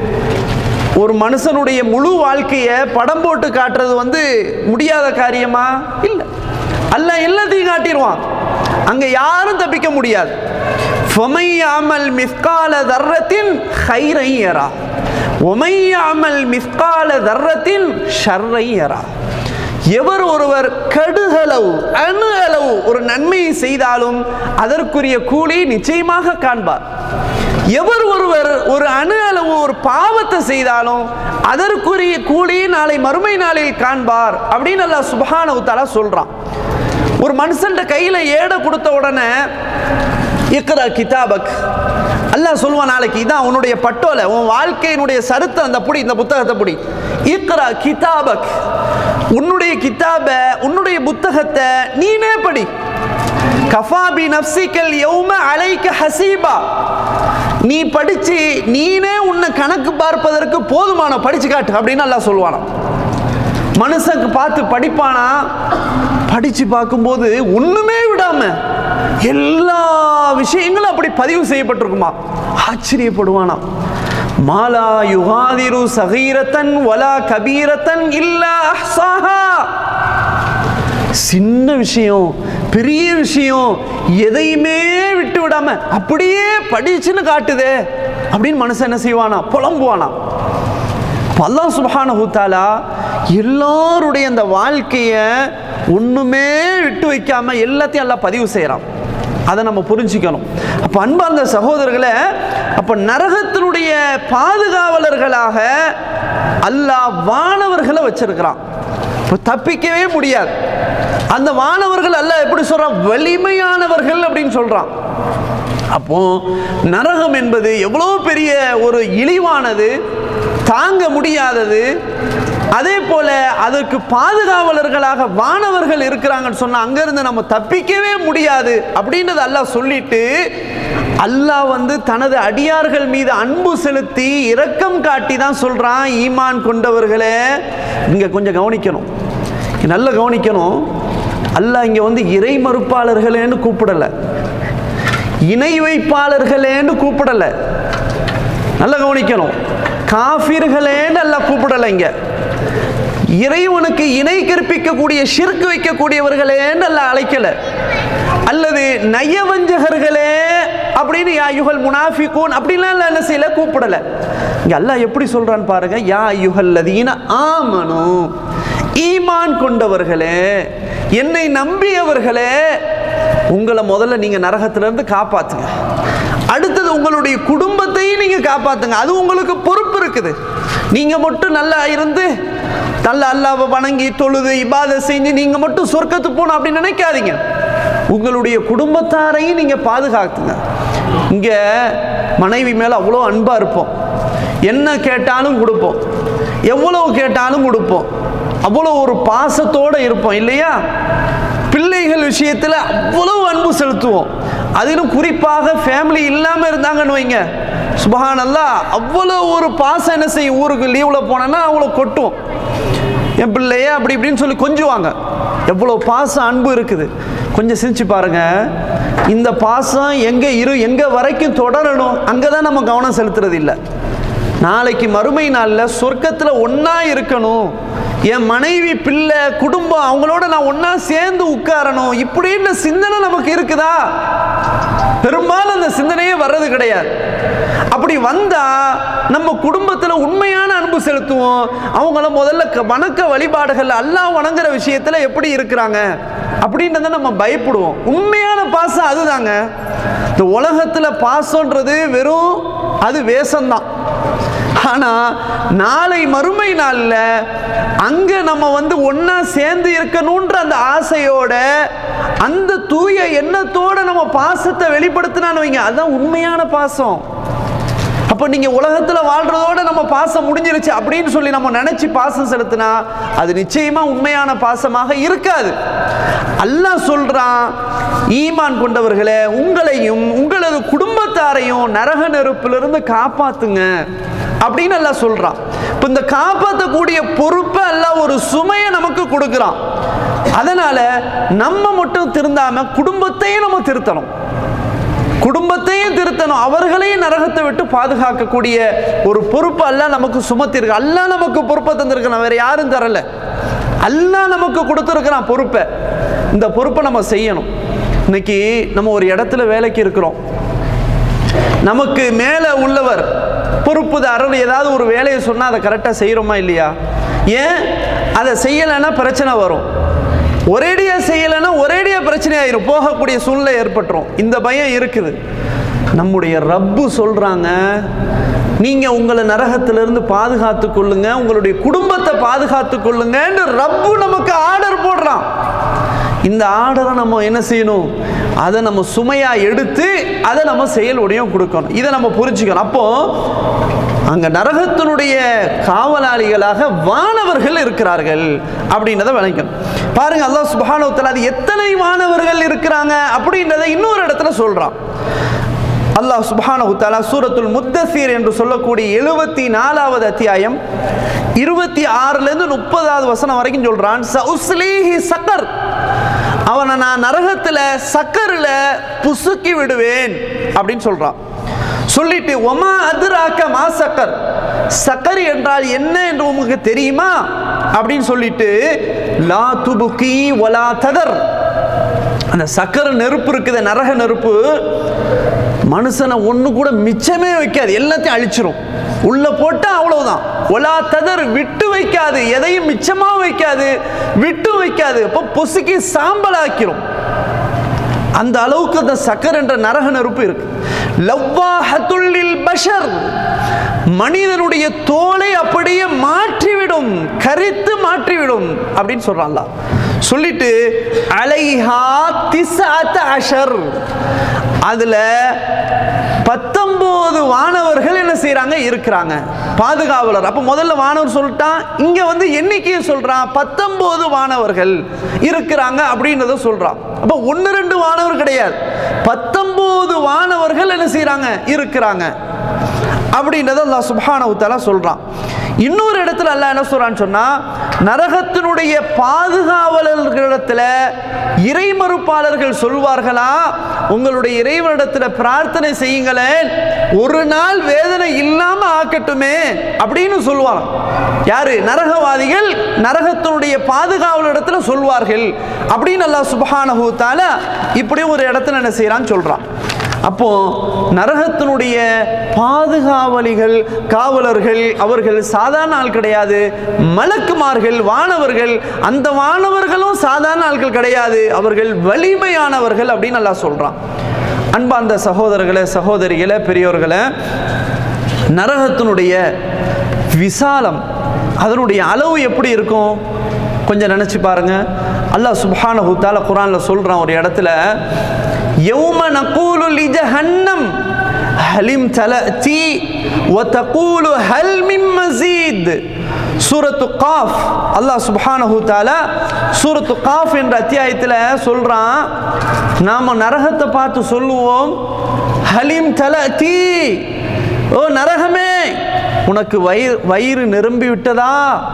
ஒரு மனுஷனுடைய முழு வாழ்க்கையை படம் போட்டு காட்டுறது வந்து முடியாத காரியமா இல்லை அல்லாஹ் எல்லாத்தையும் காட்டிடுவான் அங்க யாரும் தப்பிக்க முடியாது فَمَن يَعْمَلْ مِثْقَالَ ذَرَّةٍ خَيْرًا يَرَهُ وَمَن يَعْمَلْ مِثْقَالَ ذَرَّةٍ شَرًّا يَرَهُ எவர் ஒருவர் கடுகளவு அணு அளவு ஒரு நன்மையை செய்தாலும் அதற்குரிய கூலி நிச்சயமாக காண்பார் எவர் ஒருவர் ஒரு அணு அளவு ஒரு பாவத்தை செய்தாலும் அதற்குரிய கூலி நாளை மறுமை நாளில் காண்பார் அப்படின்னு அல்லாஹ் சுப்ஹானஹு தஆலா சொல்றான் ஒரு மனுஷன்ட கையில ஏடை கொடுத்த உடனே இக்ரா கிதாபக் அல்லாஹ் சொல்லுவான் நாளைக்கு இதான் உன்னுடைய பட்டோல உன் வாழ்க்கையினுடைய சரித்திரம் அந்த புடி இந்த புத்தகத்தை புடி இக்ரா கிதாபக் உன்னுடைய கிதாப உன்னுடைய புத்தகத்தை நீனே படி கஃபாபி நப்சிக்கல் யௌம அலைக்க ஹசீபா நீ படிச்சு நீனே உன்னை கணக்கு பார்ப்பதற்கு போதுமான படிச்சு காட்டு அப்படின்னு அல்லாஹ் சொல்லுவானாம் மனுஷனுக்கு பார்த்து படிப்பானா படிச்சு பார்க்கும்போது ஒண்ணுமே விடாம எல்லா விஷயங்களும் அப்படி பதிவு செய்யப்பட்டிருக்குமா ஆச்சரியப்படுவானாம் மாலா யுகாதிரு சகீரத்தன் வலா கபீரத்தன் இல்லா அஹ்சாஹா சின்ன விஷயம் பெரிய விஷயம் எதையுமே விட்டு விடாம அப்படியே படிச்சுன்னு காட்டுதே அப்படின்னு மனுஷன் என்ன செய்வானா புலம்புவானா அப்ப அல்லாஹ் சுப்ஹானஹு தஆலா எல்லாருடைய அந்த வாழ்க்கையை ஒண்ணுமே விட்டு வைக்காம எல்லாத்தையும் எல்லாம் பதிவு செய்கிறான் அதை நம்ம புரிஞ்சுக்கணும் அப்போ அன்பார்ந்த சகோதரர்களை அப்போ நரகத்தினுடைய பாதுகாவலர்களாக அல்லாஹ் வானவர்களை வச்சிருக்கிறான் இப்போ தப்பிக்கவே முடியாது அந்த வானவர்கள் அல்லாஹ் எப்படி சொல்றான் வலிமையானவர்கள் அப்படின்னு சொல்றான் அப்போ நரகம் என்பது எவ்வளோ பெரிய ஒரு இழிவானது தாங்க முடியாதது அதே போல அதற்கு பாதுகாவலர்களாக வானவர்கள் இருக்கிறாங்கன்னு சொன்னா அங்கிருந்து நம்ம தப்பிக்கவே முடியாது அப்படின்றத அல்லாஹ் சொல்லிட்டு அல்லாஹ் வந்து தனது அடியார்கள் மீது அன்பு செலுத்தி இரக்கம் காட்டி தான் சொல்றான் ஈமான் கொண்டவர்களே இங்க கொஞ்சம் கவனிக்கணும் இங்க நல்லா கவனிக்கணும் அல்லாஹ் இங்க வந்து இறை மறுப்பாளர்களேன்னு கூப்பிடல இணை வைப்பாளர்களேன்னு கூப்பிடல நல்லா கவனிக்கணும் காஃபிர்களேன்னு அல்லாஹ் கூப்பிடல இங்க இறைவனுக்கு இணை கற்பிக்கக்கூடிய ஷிர்க் வைக்கக்கூடியவர்களேன்னு அல்லாஹ் அழைக்கல அல்லது நயவஞ்சகர்களே அப்படின்னு யா யுகல் முனாஃபிகூன் அப்படிலாம் அல்லாஹ் என்ன செய்யல கூப்பிடல இங்க அல்லாஹ் எப்படி சொல்றான்னு பாருங்க யா யுகல் லதீன ஆமனு ஈமான் கொண்டவர்களே என்னை நம்பியவர்களே உங்களை முதல்ல நீங்க நரகத்திலிருந்து காப்பாத்துங்க அடுத்தது உங்களுடைய குடும்பத்தையும் நீங்க காப்பாத்துங்க அது உங்களுக்கு பொறுப்பு இருக்குது நீங்க மட்டும் நல்லா இருந்து நல்ல அல்லாவை வணங்கி தொழுது இபாதை செஞ்சு நீங்க மட்டும் சொர்க்கத்துக்கு போகணும் அப்படின்னு நினைக்காதீங்க உங்களுடைய குடும்பத்தாரையும் நீங்க பாதுகாத்துங்க இங்க மனைவி மேல அவ்வளோ அன்பா இருப்போம் என்ன கேட்டாலும் கொடுப்போம் எவ்வளவு கேட்டாலும் கொடுப்போம் அவ்வளோ ஒரு பாசத்தோட இருப்போம் இல்லையா பிள்ளைகள் விஷயத்துல அவ்வளவு அன்பு செலுத்துவோம் அதிலும் குறிப்பாக ஃபேமிலி இல்லாம இருந்தாங்கன்னு வைங்க சுபஹான் அல்லாஹ் அவ்வளோ ஒரு பாசம் என்ன செய்யும் ஊருக்கு லீவ்ல போனேன்னா அவ்வளோ கொட்டுவோம் என் பிள்ளைய அப்படி இப்படின்னு சொல்லி கொஞ்சுவாங்க எவ்வளோ பாசம் அன்பு இருக்குது கொஞ்சம் சிரிச்சு பாருங்க இந்த பாசம் எங்க இரு எங்க வரைக்கும் தொடரணும் அங்கே தான் நம்ம கவனம் செலுத்துறது இல்லை நாளைக்கு மறுமை நாளில் சொர்க்கத்தில் ஒன்றா இருக்கணும் என் மனைவி பிள்ளை குடும்பம் அவங்களோட நான் ஒன்றா சேர்ந்து உட்காரணும் இப்படின்னு சிந்தனை நமக்கு இருக்குதா பெரும்பாலும் அந்த சிந்தனையே வர்றது கிடையாது அப்படி வந்தா நம்ம குடும்பத்துல உண்மையான அன்பு செலுத்துவோம் அவங்கள முதல்ல க- வணக்க வழிபாடுகள் அல்லாஹ் வணங்குற விஷயத்துல எப்படி இருக்கிறாங்க அப்படின்றத நம்ம பயப்படுவோம் உண்மையான பாசம் அதுதாங்க இந்த உலகத்துல பாசம்ன்றது வெறும் அது வேஷம்தான் ஆனா நாளை மறுமை நாள்ல அங்க நம்ம வந்து ஒண்ணா சேர்ந்து இருக்கணும்ன்ற அந்த ஆசையோட அந்த தூய எண்ணத்தோட நம்ம பாசத்தை வெளிப்படுத்தினான்னு வைங்க அதுதான் உண்மையான பாசம் அப்ப நீங்க உலகத்துல வாழ்றதோட நம்ம பாசம் முடிஞ்சிருச்சு அப்படின்னு சொல்லி நம்ம நினைச்சு பாசம் செலுத்தினா அது நிச்சயமா உண்மையான பாசமாக இருக்காது அல்லாஹ் சொல்றான் ஈமான் கொண்டவர்களே உங்களையும் உங்களது குடும்பத்தாரையும் நரக நெருப்பிலிருந்து காப்பாத்துங்க அப்படின்னு அல்லாஹ் சொல்றான் இப்ப இந்த காப்பாற்றக்கூடிய பொறுப்பை அல்லாஹ் ஒரு சுமையை நமக்கு கொடுக்குறான் அதனால நம்ம மட்டும் திருந்தாம குடும்பத்தையும் நம்ம திருத்தணும் குடும்பத்தையும் திருத்தணும் அவர்களையும் நரகத்தை விட்டு பாதுகாக்கக்கூடிய ஒரு பொறுப்பு அல்லாஹ் நமக்கு சுமத்திருக்கு அல்லாஹ் நமக்கு பொறுப்பை தந்திருக்கிறான் வேற யாரும் தரல அல்லாஹ் நமக்கு கொடுத்துருக்கிறான் பொறுப்பை இந்த பொறுப்பை நம்ம செய்யணும் இன்னைக்கு நம்ம ஒரு இடத்துல வேலைக்கு இருக்கிறோம் நமக்கு மேலே உள்ளவர் பொறுப்புதாரர் ஏதாவது ஒரு வேலையை சொன்னால் அதை கரெக்டாக செய்கிறோமா இல்லையா ஏன் அதை செய்யலைன்னா பிரச்சனை வரும் ஒரேடியாக செய்யலைன்னா ஒரேடியாக பிரச்சனை ஆயிரும் போகக்கூடிய சூழ்நிலை ஏற்பட்டுரும் இந்த பயம் இருக்குது நம்முடைய ரப்பு சொல்கிறாங்க நீங்கள் உங்களை நரகத்திலிருந்து பாதுகாத்து கொள்ளுங்க உங்களுடைய குடும்பத்தை பாதுகாத்து கொள்ளுங்கன்னு ரப்பு நமக்கு ஆர்டர் போடுறான் இந்த ஆர்டரை நம்ம என்ன செய்யணும் அதை நம்ம சுமையா எடுத்து அதை நம்ம செயலுடையும் கொடுக்கணும் இதை நம்ம புரிஞ்சுக்கணும் அப்போ அங்க நரகத்தினுடைய காவலாளிகளாக வானவர்கள் இருக்கிறார்கள் அப்படின்றத விளங்கணும் பாருங்க அல்லாஹ் சுப்ஹானஹு வ தஆலா அது எத்தனை வானவர்கள் இருக்கிறாங்க அப்படின்றத இன்னொரு இடத்துல சொல்றான் அல்லாஹ் சுப்ஹானஹு தஆலா சூரத்துல் முத்தசீர் என்று சொல்லக்கூடிய எழுபத்தி நாலாவது அத்தியாயம் இருபத்தி ஆறுலேருந்து முப்பதாவது வசனம் வரைக்கும் சொல்றான் சஉஸ்லீஹி சக்கர் அவனை நான் நரகத்தில் சக்கரில் புசுக்கி விடுவேன் அப்படின்னு சொல்றான் சொல்லிட்டு ஒமா அதிராக்க மா சக்கர் சக்கர் என்றால் என்ன என்று உங்களுக்கு தெரியுமா அப்படின்னு சொல்லிட்டு லா துபுக்கி வலா ததர் அந்த சக்கரை நெருப்பு இருக்குது நரக நெருப்பு மனுஷனை ஒன்று கூட மிச்சமே வைக்காது எல்லாத்தையும் அழிச்சிரும் உள்ள போட்டா அவ்வளவுதான் ஒலா ததர் விட்டு வைக்காது எதையும் மிச்சமா வைக்காது விட்டு வைக்காது அப்போ பொசுக்கி சாம்பலாக்கிரும் அந்த அளவுக்கு அந்த சக்கர் என்ற நரக நெருப்பு இருக்கு லவ்வாஹத்துல்லில் பஷர் மனிதனுடைய தோலை அப்படியே மாற்றிவிடும் கரித்து மாற்றிவிடும் அப்படின்னு சொல்றான்ல சொல்லிட்டு அலைஹா திசாத்த அஷர் அதுல பத்தொன்பது வானவர்கள் என்ன செய்றாங்க இருக்கிறாங்க பாதுகாவலர் அப்ப முதல்ல வானவர் சொல்லிட்டான் இங்க வந்து எண்ணிக்கையை சொல்றான் பத்தொன்பது வானவர்கள் இருக்கிறாங்க அப்படின்றத சொல்றான் அப்ப ஒன்னு ரெண்டு வானவர் கிடையாது பத்தொன்பது வானவர்கள் என்ன செய்றாங்க இருக்கிறாங்க அப்படின்றத அல்லாஹ் சுப்ஹானஹு தஆலா சொல்றான் இன்னொரு இடத்துல அல்லாஹ் என்ன சொல்றான்னு சொன்னா நரகத்தினுடைய பாதுகாவலர்களிடத்துல இறைமறுப்பாளர்கள் சொல்வார்களா உங்களுடைய இறைவனிடத்துல பிரார்த்தனை செய்யுங்களேன் ஒரு நாள் வேதனை இல்லாம ஆக்கட்டுமே அப்படின்னு சொல்லுவாங்க யாரு நரகவாதிகள் நரகத்தினுடைய பாதுகாவலரிடத்துல சொல்வார்கள் அப்படின்னு அல்லாஹ் சுப்ஹானஹு தஆலா இப்படி ஒரு இடத்துல என்ன செய்றான்னு சொல்றான் அப்போ நரகத்தினுடைய பாதுகாவலிகள் காவலர்கள் அவர்கள் சாதாரண ஆள் கிடையாது மலக்குமார்கள் வானவர்கள் அந்த வானவர்களும் சாதாரண ஆட்கள் கிடையாது அவர்கள் வலிமையானவர்கள் அப்படின்னு நல்லா சொல்றான் அன்பார்ந்த சகோதரர்களே சகோதரிகளே பெரியோர்களே நரகத்தினுடைய விசாலம் அதனுடைய அளவு எப்படி இருக்கும் கொஞ்சம் நினைச்சு பாருங்க அல்லாஹ் சுப்ஹானஹு தஆலா குர்ஆன்ல சொல்றான் ஒரு இடத்துல யௌம நகூலு லிஜஹன்னம் ஹலிம் தலதி வ தகூலு ஹல் மின் மஸீத் சூரத்து காஃப் அல்லாஹ் சுப்ஹானஹு தஆலா சூரத்து காஃப் என்ற அத்தியாயத்தில் சொல்றான் நாம நரகத்தை பார்த்து சொல்லுவோம் ஹலிம் தலதி ஓ நரகமே உனக்கு வயிறு வயிறு நிரம்பி விட்டதா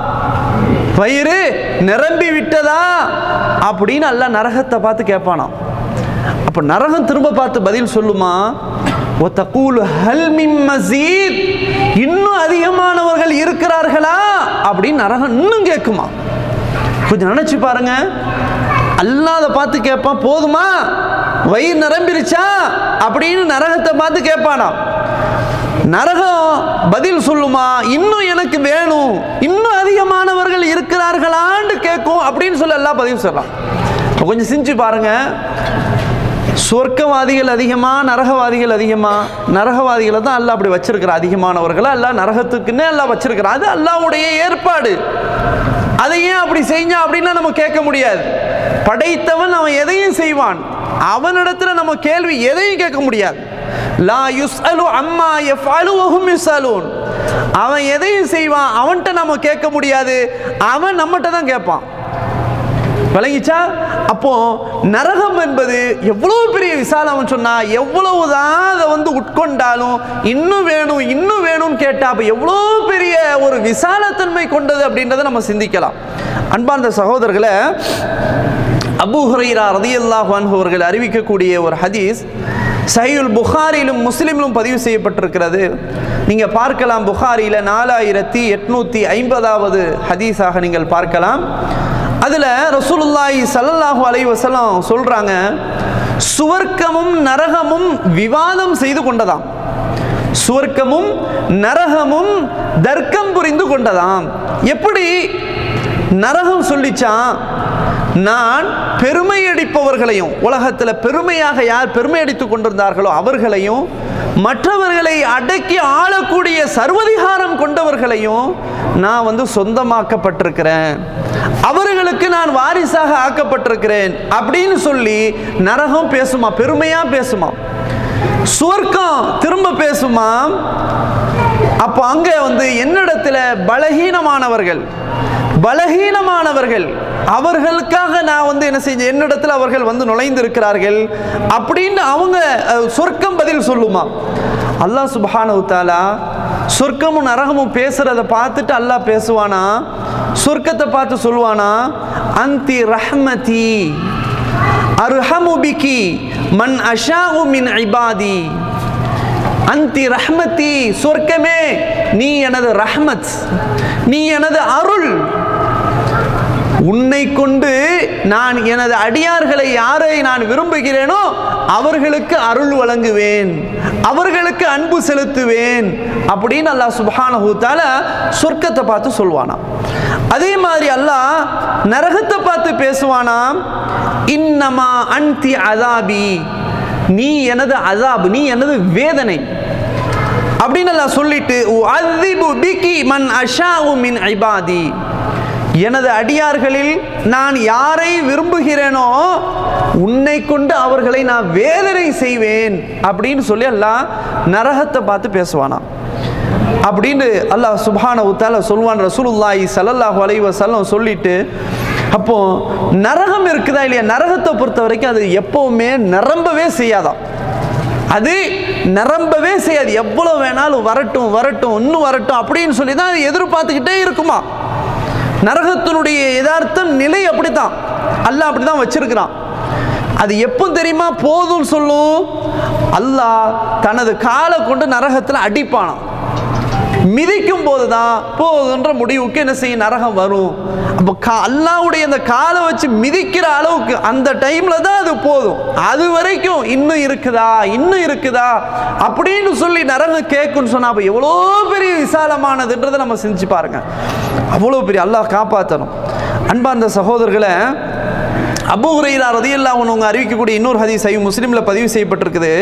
வயிறு நிரம்பி விட்டதா அப்படின்னு அல்ல நரகத்தை பார்த்து கேட்பானாம் அப்ப நரகம் திரும்ப பார்த்து பதில் சொல்லுமா ஒத்தகூலு ஹல் மின் மஸீத் இன்னும் அதிகமானவர்கள் இருக்கிறார்களா அப்படின்னு நரகம் இன்னும் கேட்குமா கொஞ்சம் நினைச்சு பாருங்க அல்லாஹ் அதை பார்த்து கேட்பான் போதுமா வயிறு நிரம்பிருச்சா அப்படின்னு நரகத்தை பார்த்து கேட்பானா நரகம் பதில் சொல்லுமா இன்னும் எனக்கு வேணும் இன்னும் அதிகமானவர்கள் இருக்கிறார்களான்னு கேட்கும் அப்படின்னு சொல்லி எல்லாம் பதில் சொல்லலாம் இப்ப கொஞ்சம் சிந்திச்சு பாருங்க சொர்க்கவாதிகள் அதிகமா நரகவாதிகள் அதிகமா நரகவாதிகளை தான் அல்லாஹ் அப்படி வச்சிருக்கிற அதிகமானவர்களை அல்லாஹ் நரகத்துக்குன்னே அல்லாஹ் வச்சிருக்கிறான் அது அல்லாஹ்வுடைய ஏற்பாடு அதை ஏன் அப்படி செஞ்சா அப்படின்னா நம்ம கேட்க முடியாது படைத்தவன் அவன் எதையும் செய்வான் அவனிடத்துல நம்ம கேள்வி எதையும் கேட்க முடியாது லா யுஸ்அலு அம்மா யஃப்அலு வஹும் யுஸ்அலூன் அவன் எதையும் செய்வான் அவன்கிட்ட நம்ம கேட்க முடியாது அவன் நம்மகிட்ட தான் கேட்பான் விளங்கிச்சா அப்போ நரகம் என்பது எவ்வளவு பெரிய விசாலம் சொன்னா எவ்வளவுதான் அதை வந்து உட்கொண்டாலும் இன்னும் வேணும் இன்னும் வேணும்னு கேட்டா அப்ப எவ்வளோ பெரிய ஒரு விசாலத்தன்மை கொண்டது அப்படின்றத நம்ம சிந்திக்கலாம் அன்பார்ந்த சகோதரர்களை அபூ ஹுரைரா ரதியல்லாஹு அன்ஹு அவர்கள் அறிவிக்கக்கூடிய ஒரு ஹதீஸ் சஹீல் புகாரிலும் முஸ்லிமிலும் பதிவு செய்யப்பட்டிருக்கிறது நீங்க பார்க்கலாம் புகாரில நாலாயிரத்தி எட்நூத்தி ஐம்பதாவது ஹதீஸாக நீங்கள் பார்க்கலாம் அதுல ரசூலுல்லாஹி ஸல்லல்லாஹு அலைஹி வஸல்லம் சொல்றாங்க சுவர்க்கமும் நரகமும் விவாதம் செய்து கொண்டதாம் சுவர்க்கமும் நரகமும் தர்க்கம் புரிந்து கொண்டதாம் எப்படி நரகம் சொல்லிச்சான் நான் பெருமை அடிப்பவர்களையும் உலகத்தில் பெருமையாக யார் பெருமை அடித்துக் கொண்டிருந்தார்களோ அவர்களையும் மற்றவர்களை அடக்கி ஆளக்கூடிய சர்வதிகாரம் கொண்டவர்களையும் நான் வந்து சொந்தமாக்கப்பட்டிருக்கிறேன் அவர்களுக்கு நான் வாரிசாக ஆக்கப்பட்டிருக்கிறேன் அப்படின்னு சொல்லி நரகம் பேசுமா பெருமையா பேசுமா சுவர்க்கம் திரும்ப பேசுமா அப்போ அங்க வந்து என்னிடத்துல பலகீனமானவர்கள் பலகீனமானவர்கள் அவர்களுக்காக நான் வந்து என்ன செஞ்சேன் என்னிடத்தில் அவர்கள் வந்து நுழைந்து இருக்கிறார்கள் அப்படின்னு அவங்க அஹ், சொர்க்கம் பதில் சொல்லுமா அல்லாஹ் சுப்ஹானஹு தாலா சொர்க்கமும் நரகமும் பேசுறத பார்த்துட்டு அல்லாஹ் பேசுவானா சொர்க்கத்தை பார்த்து சொல்லுவானா அந்தி ரஹ்மதி அர்ஹமு பிகி மன் அஷாஉ மின் இபாதி அந்தி ரஹ்மதி சொர்க்கமே நீ எனது ரஹ்மத் நீ எனது அருள் உன்னை கொண்டு நான் எனது அடியார்களை யாரை நான் விரும்புகிறேனோ அவர்களுக்கு அருள் வழங்குவேன் அவர்களுக்கு அன்பு செலுத்துவேன் அப்படின்னு அல்லாஹ் சுப்ஹானஹு தஆலா சொர்க்கத்தை பார்த்து சொல்வானா அதே மாதிரி அல்லாஹ் நரகத்தை பார்த்து பேசுவானாம் இன்னமா அன்தி அதாபி நீ எனது அதாப் நீ எனது வேதனை அப்படின்னு அல்லாஹ் சொல்லிட்டு உஅذிபு பிகி மன் அஷாஉ மின் இபாதி எனது அடியார்களில் நான் யாரை விரும்புகிறேனோ உன்னை கொண்டு அவர்களை நான் வேதனை செய்வேன் அப்படின்னு சொல்லி அல்லாஹ் நரகத்தை பார்த்து பேசுவானாம் அப்படின்னு அல்லாஹ் சுப்ஹான உத்தால சொல்வான் ரசூலுல்லாஹி ஸல்லல்லாஹு அலைஹி வஸல்லம் சொல்லிட்டு அப்போ நரகம் இருக்குதா இல்லையா நரகத்தை பொறுத்த வரைக்கும் அது எப்பவுமே நிரம்பவே செய்யாதாம் அது நிரம்பவே செய்யாது எவ்வளவு வேணாலும் வரட்டும் வரட்டும் இன்னும் வரட்டும் அப்படின்னு சொல்லி தான் அது எதிர்பார்த்துக்கிட்டே இருக்குமா நரகத்தினுடைய யதார்த்தம் நிலை அப்படித்தான் அல்லாஹ் அப்படிதான் வச்சிருக்கிறான் அது எப்போ தெரியுமா போதும்னு சொல்லும் அல்லாஹ் தனது காலை கொண்டு நரகத்தில் அடிப்பானாம் மிதிக்கும் போது தான் போதுன்ற முடிவுக்கு என்ன செய்யும் நரகம் வரும் அப்போ கா அல்லாவுடைய அந்த காலை வச்சு மிதிக்கிற அளவுக்கு அந்த டைம்ல தான் அது போதும் அது வரைக்கும் இன்னும் இருக்குதா இன்னும் இருக்குதா அப்படின்னு சொல்லி நரகம் கேட்குன்னு சொன்னா அப்போ எவ்வளோ பெரிய விசாலமானதுன்றதை நம்ம சிந்திச்சு பாருங்க அவ்வளோ பெரிய அல்லாஹ் காப்பாற்றணும் அன்பார்ந்த சகோதரர்களை அபு ஹுரைரா ரதியல்லாஹு அன்ஹு அறிவிக்கக்கூடிய இன்னொரு ஹதீஸ் சஹீஹ் முஸ்லிம்ல பதிவு செய்யப்பட்டிருக்குது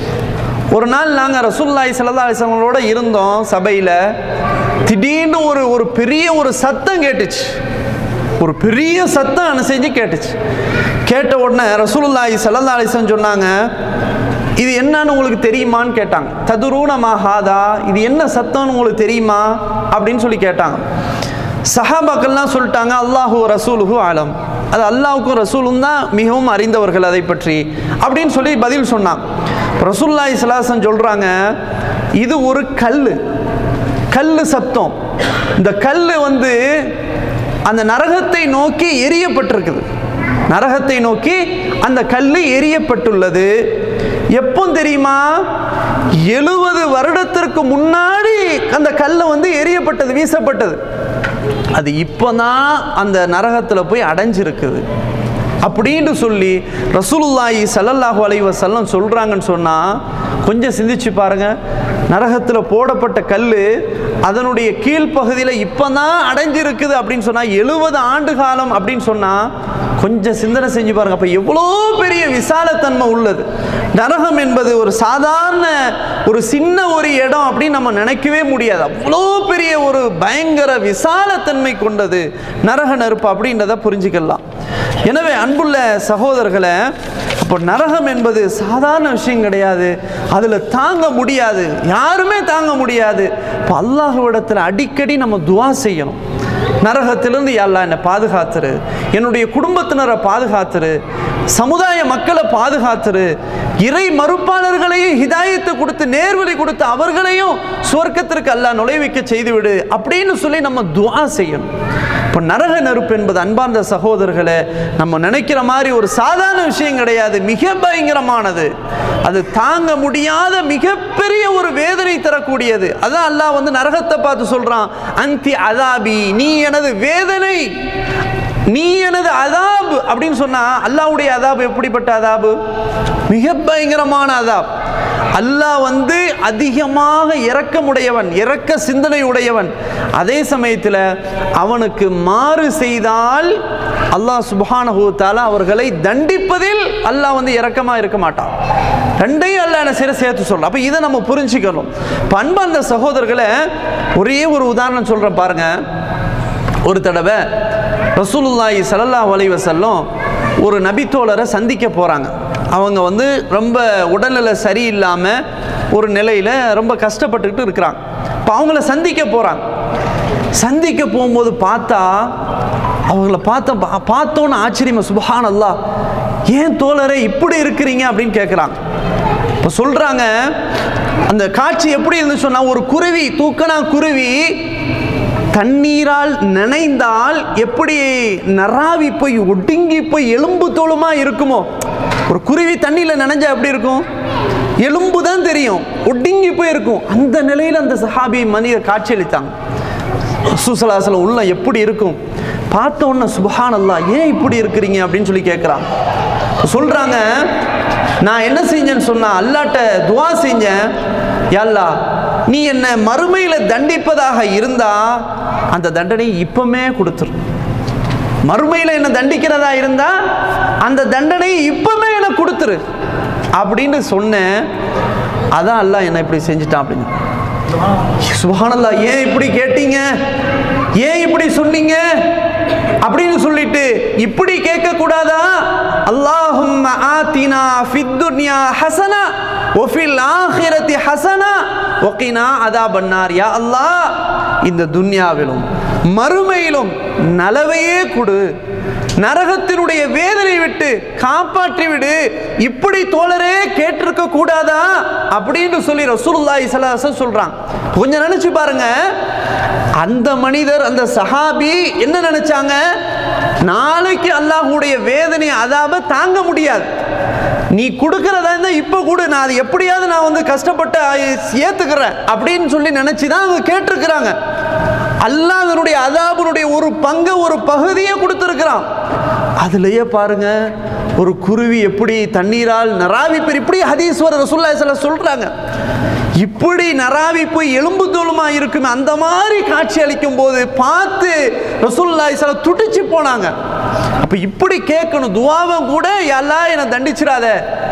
ஒரு நாள் நாங்கள் ரசூல்லாய் சல்லா அலிஸ்லங்களோட இருந்தோம் சபையில் திடீர்னு ஒரு ஒரு பெரிய ஒரு சத்தம் கேட்டுச்சு ஒரு பெரிய சத்தம் என்ன செஞ்சு கேட்டுச்சு கேட்ட உடனே ரசூலுல்லாஹி சல்லா அலிஸ்லம் சொன்னாங்க இது என்னன்னு உங்களுக்கு தெரியுமான்னு கேட்டாங்க ததுரூனமா ஹாதா இது என்ன சத்தம்னு உங்களுக்கு தெரியுமா அப்படின்னு சொல்லி கேட்டாங்க சஹாபாக்கள்லாம் சொல்லிட்டாங்க அல்லாஹு ரசூலுஹு ஆலம் அது அல்லாஹ்வுக்கும் ரசூலும் தான் மிகவும் அறிந்தவர்கள் அதை பற்றி அப்படின்னு சொல்லி பதில் சொன்னான் ரசூல்லாய் சலாசன் சொல்றாங்க இது ஒரு கல் கல் சத்தம் இந்த கல் வந்து அந்த நரகத்தை நோக்கி எரியப்பட்டிருக்குது நரகத்தை நோக்கி அந்த கல் எரியப்பட்டுள்ளது எப்போ தெரியுமா எழுபது வருடத்திற்கு முன்னாடி அந்த கல் வந்து எரியப்பட்டது வீசப்பட்டது அது இப்போதான் அந்த நரகத்தில் போய் அடைஞ்சிருக்குது அப்படின்னு சொல்லி ரசூலுல்லாஹி ஸல்லல்லாஹு அலைஹி வஸல்லம் சொல்றாங்கன்னு சொன்னா கொஞ்சம் சிந்திச்சு பாருங்க நரகத்தில் போடப்பட்ட கல் அதனுடைய கீழ்ப்பகுதியில் இப்போ தான் அடைஞ்சிருக்குது அப்படின்னு சொன்னால் எழுபது ஆண்டு காலம் அப்படின்னு சொன்னால் கொஞ்சம் சிந்தனை செஞ்சு பாருங்க அப்போ எவ்வளோ பெரிய விசாலத்தன்மை உள்ளது நரகம் என்பது ஒரு சாதாரண ஒரு சின்ன ஒரு இடம் அப்படின்னு நம்ம நினைக்கவே முடியாது அவ்வளோ பெரிய ஒரு பயங்கர விசாலத்தன்மை கொண்டது நரக நெருப்பு அப்படின்றத புரிஞ்சுக்கலாம் எனவே அன்புள்ள சகோதரர்களை அப்போ நரகம் என்பது சாதாரண விஷயம் கிடையாது அதில் தாங்க முடியாது யாருமே தாங்க முடியாது இப்போ அல்லாஹ்விடத்தில் அடிக்கடி நம்ம துவா செய்யணும் நரகத்திலிருந்து யாழ்லா என்னை பாதுகாத்துரு என்னுடைய குடும்பத்தினரை பாதுகாத்துரு சமுதாய மக்களை பாதுகாத்துரு இறை மறுப்பாளர்களையும் ஹிதாயத்தை கொடுத்து நேர்வழி கொடுத்து அவர்களையும் சுவர்க்கத்திற்கு அல்லாஹ் நுழைவிக்க செய்துவிடு அப்படின்னு சொல்லி நம்ம துவா செய்யணும் இப்போ நரக நெருப்பு என்பது அன்பார்ந்த சகோதரர்களே நம்ம நினைக்கிற மாதிரி ஒரு சாதாரண விஷயம் கிடையாது மிக பயங்கரமானது அது தாங்க முடியாத மிகப்பெரிய ஒரு வேதனை தரக்கூடியது அதான் அல்லாஹ் வந்து நரகத்தை பார்த்து சொல்றான் அந்தி அதாபி நீ எனது வேதனை நீ எனது அதாப் அப்படின்னு சொன்னா அல்லாஹ்வுடைய அதாப் எப்படிப்பட்ட அதாபு மிக பயங்கரமான அதாப் அல்லாஹ் வந்து அதிகமாக இரக்கமுடையவன் இரக்க சிந்தனை உடையவன் அதே சமயத்தில் அவனுக்கு மாறு செய்தால் அல்லாஹ் சுப்ஹானஹு தஆலா அவர்களை தண்டிப்பதில் அல்லாஹ் வந்து இரக்கமாக இருக்க மாட்டான் ரெண்டையும் அல்லாஹ் என்ன செய்ய சேர்த்து சொல்றான் அப்போ இதை நம்ம புரிஞ்சுக்கணும் இப்போ அன்பார்ந்த சகோதரர்களை ஒரே ஒரு உதாரணம் சொல்கிறேன் பாருங்க ஒரு தடவை ரசூலுல்லாஹி ஸல்லல்லாஹு அலைஹி வஸல்லம் ஒரு நபித்தோழரை சந்திக்க போகிறாங்க அவங்க வந்து ரொம்ப உடல்நிலை சரியில்லாமல் ஒரு நிலையில் ரொம்ப கஷ்டப்பட்டுக்கிட்டு இருக்கிறாங்க இப்போ அவங்கள சந்திக்க போகிறாங்க சந்திக்க போகும்போது பார்த்தா அவங்கள பார்த்த பா- பார்த்தோன்னு ஆச்சரியமா சுபஹான் அல்லாஹ் ஏன் தோழரே இப்படி இருக்கிறீங்க அப்படின்னு கேட்குறாங்க இப்போ சொல்கிறாங்க அந்த காட்சி எப்படி இருந்துச்சு சொன்னால் ஒரு குருவி தூக்கனா குருவி தண்ணீரால் நனைந்தால் எப்படி நராவி போய் ஒடுங்கி போய் எலும்பு தோலுமா இருக்குமோ ஒரு குருவி தண்ணியில் நனைஞ்சா எப்படி இருக்கும் எலும்பு தான் தெரியும் ஒடுங்கி போய் இருக்கும் அந்த நிலையில் அந்த சஹாபி மனிதர் காட்சியளித்தாங்க சுசலாசலம் உள்ள எப்படி இருக்கும் பார்த்த உடனே சுபஹான் அல்லாஹ் ஏன் இப்படி இருக்கிறீங்க அப்படின்னு சொல்லி கேட்குறான் சொல்றாங்க நான் என்ன செஞ்சேன்னு சொன்னா அல்லாட்ட துவா செஞ்சேன் யல்லா நீ என்ன மறுமையில தண்டிப்பதாக இருந்தா அந்த தண்டனை இப்பமே கொடுத்துரு மறுமையில என்ன தண்டிக்கிறதா இருந்தா அந்த தண்டனை இப்பமே எனக்கு கொடுத்துரு அப்படின்னு சொன்னேன் அதான் அல்லாஹ் என்ன இப்படி செஞ்சுட்டான் அப்படின்னு சுபஹானல்லா ஏன் இப்படி கேட்டீங்க ஏன் இப்படி சொன்னீங்க அப்படின்னு சொல்லிட்டு இப்படி கேட்க கூடாதா அல்லாஹும்ம ஆத்தினா ஃபித் துன்யா ஹசனா ஒஃபில் ஆஹிரத்தி ஹசனா ஒகினா அதா பன்னார் யா அல்லாஹ் இந்த துன்யாவிலும் மறுமையிலும் நலவையே கொடு நரகத்தினுடைய வேதனை விட்டு காப்பாற்றி விடு இப்படி தோழரே கேட்டிருக்க கூடாதா அப்படின்னு சொல்லி ரசூலுல்லாஹி ஸல்லல்லாஹு அலைஹி வஸல்லம் சொல்றாங்க கொஞ்சம் நினைச்சு பாருங்க அந்த மனிதர் அந்த சஹாபி என்ன நினைச்சாங்க நாளைக்கு அல்லாஹ்வுடைய வேதனை அதாப தாங்க முடியாது நீ கொடுக்கறதா இருந்தா இப்ப கூட நான் அது எப்படியாவது நான் வந்து கஷ்டப்பட்டு ஏத்துக்கிறேன் அப்படின்னு சொல்லி நினைச்சு தான் அவங்க கேட்டிருக்கிறாங்க அல்லாஹ் அதனுடைய அதாபனுடைய ஒரு பங்கு ஒரு பகுதியை கொடுத்துருக்கிறான் அதுலயே பாருங்க ஒரு குருவி எப்படி தண்ணீரால் நராவி பெரிய இப்படி ஹதீஸ்வரர் ரசூல்லா சில சொல்றாங்க இப்படி நராவி போய் எலும்பு தோலுமா இருக்குமே அந்த மாதிரி காட்சி அளிக்கும் போது பார்த்து ரசூல்லா சில துடிச்சு போனாங்க அப்ப இப்படி கேட்கணும் துவாவும் கூட எல்லாம் என்னை தண்டிச்சிடாத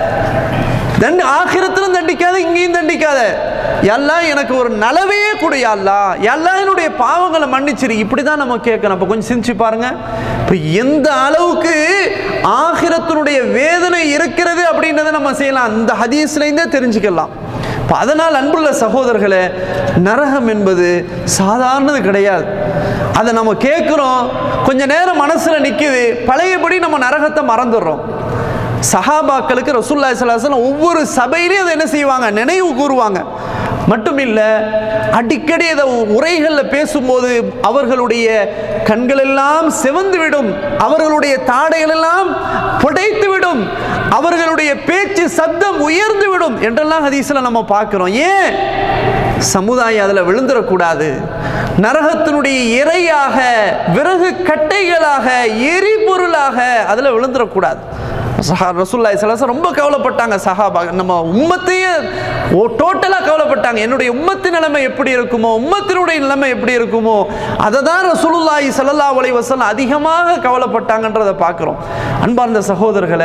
தண்டி ஆகிரத்திலும் தண்டிக்காத இங்கேயும் தண்டிக்காத எல்லாம் எனக்கு ஒரு நலவையே கொடு அல்லா எல்லாம் என்னுடைய பாவங்களை மன்னிச்சிரு இப்படி தான் நம்ம கேட்கணும் அப்போ கொஞ்சம் சிந்திச்சு பாருங்க இப்போ எந்த அளவுக்கு ஆகிரத்தினுடைய வேதனை இருக்கிறது அப்படின்றத நம்ம செய்யலாம் அந்த ஹதீஸ்லேருந்தே தெரிஞ்சுக்கலாம் இப்போ அதனால் அன்புள்ள சகோதரர்களே நரகம் என்பது சாதாரணது கிடையாது அதை நம்ம கேட்குறோம் கொஞ்ச நேரம் மனசில் நிற்கிது பழையபடி நம்ம நரகத்தை மறந்துடுறோம் சஹாபாக்களுக்கு ரசூல்லா சலாஹம் ஒவ்வொரு சபையிலையும் அதை என்ன செய்வாங்க நினைவு கூறுவாங்க மட்டும் இல்லை அடிக்கடி அதை உரைகளில் பேசும்போது அவர்களுடைய கண்களெல்லாம் செவந்து விடும் அவர்களுடைய தாடைகள் எல்லாம் புடைத்து விடும் அவர்களுடைய பேச்சு சப்தம் உயர்ந்து விடும் என்றெல்லாம் ஹதீஸில் நம்ம பார்க்கிறோம் ஏன் சமுதாயம் அதில் விழுந்துடக்கூடாது நரகத்தினுடைய இரையாக விறகு கட்டைகளாக எரிபொருளாக அதில் விழுந்துடக்கூடாது சஹா ரசூல்லாய் சலாசம் ரொம்ப கவலைப்பட்டாங்க சஹாபா நம்ம உம்மத்தையே டோட்டலாக கவலைப்பட்டாங்க என்னுடைய உம்மத்து நிலைமை எப்படி இருக்குமோ உம்மத்தினுடைய நிலைமை எப்படி இருக்குமோ அதை தான் ரசூலுல்லாஹி ஸல்லல்லாஹு அலைஹி வஸல்லம் அதிகமாக கவலைப்பட்டாங்கன்றதை பார்க்குறோம் அன்பார்ந்த சகோதரர்களே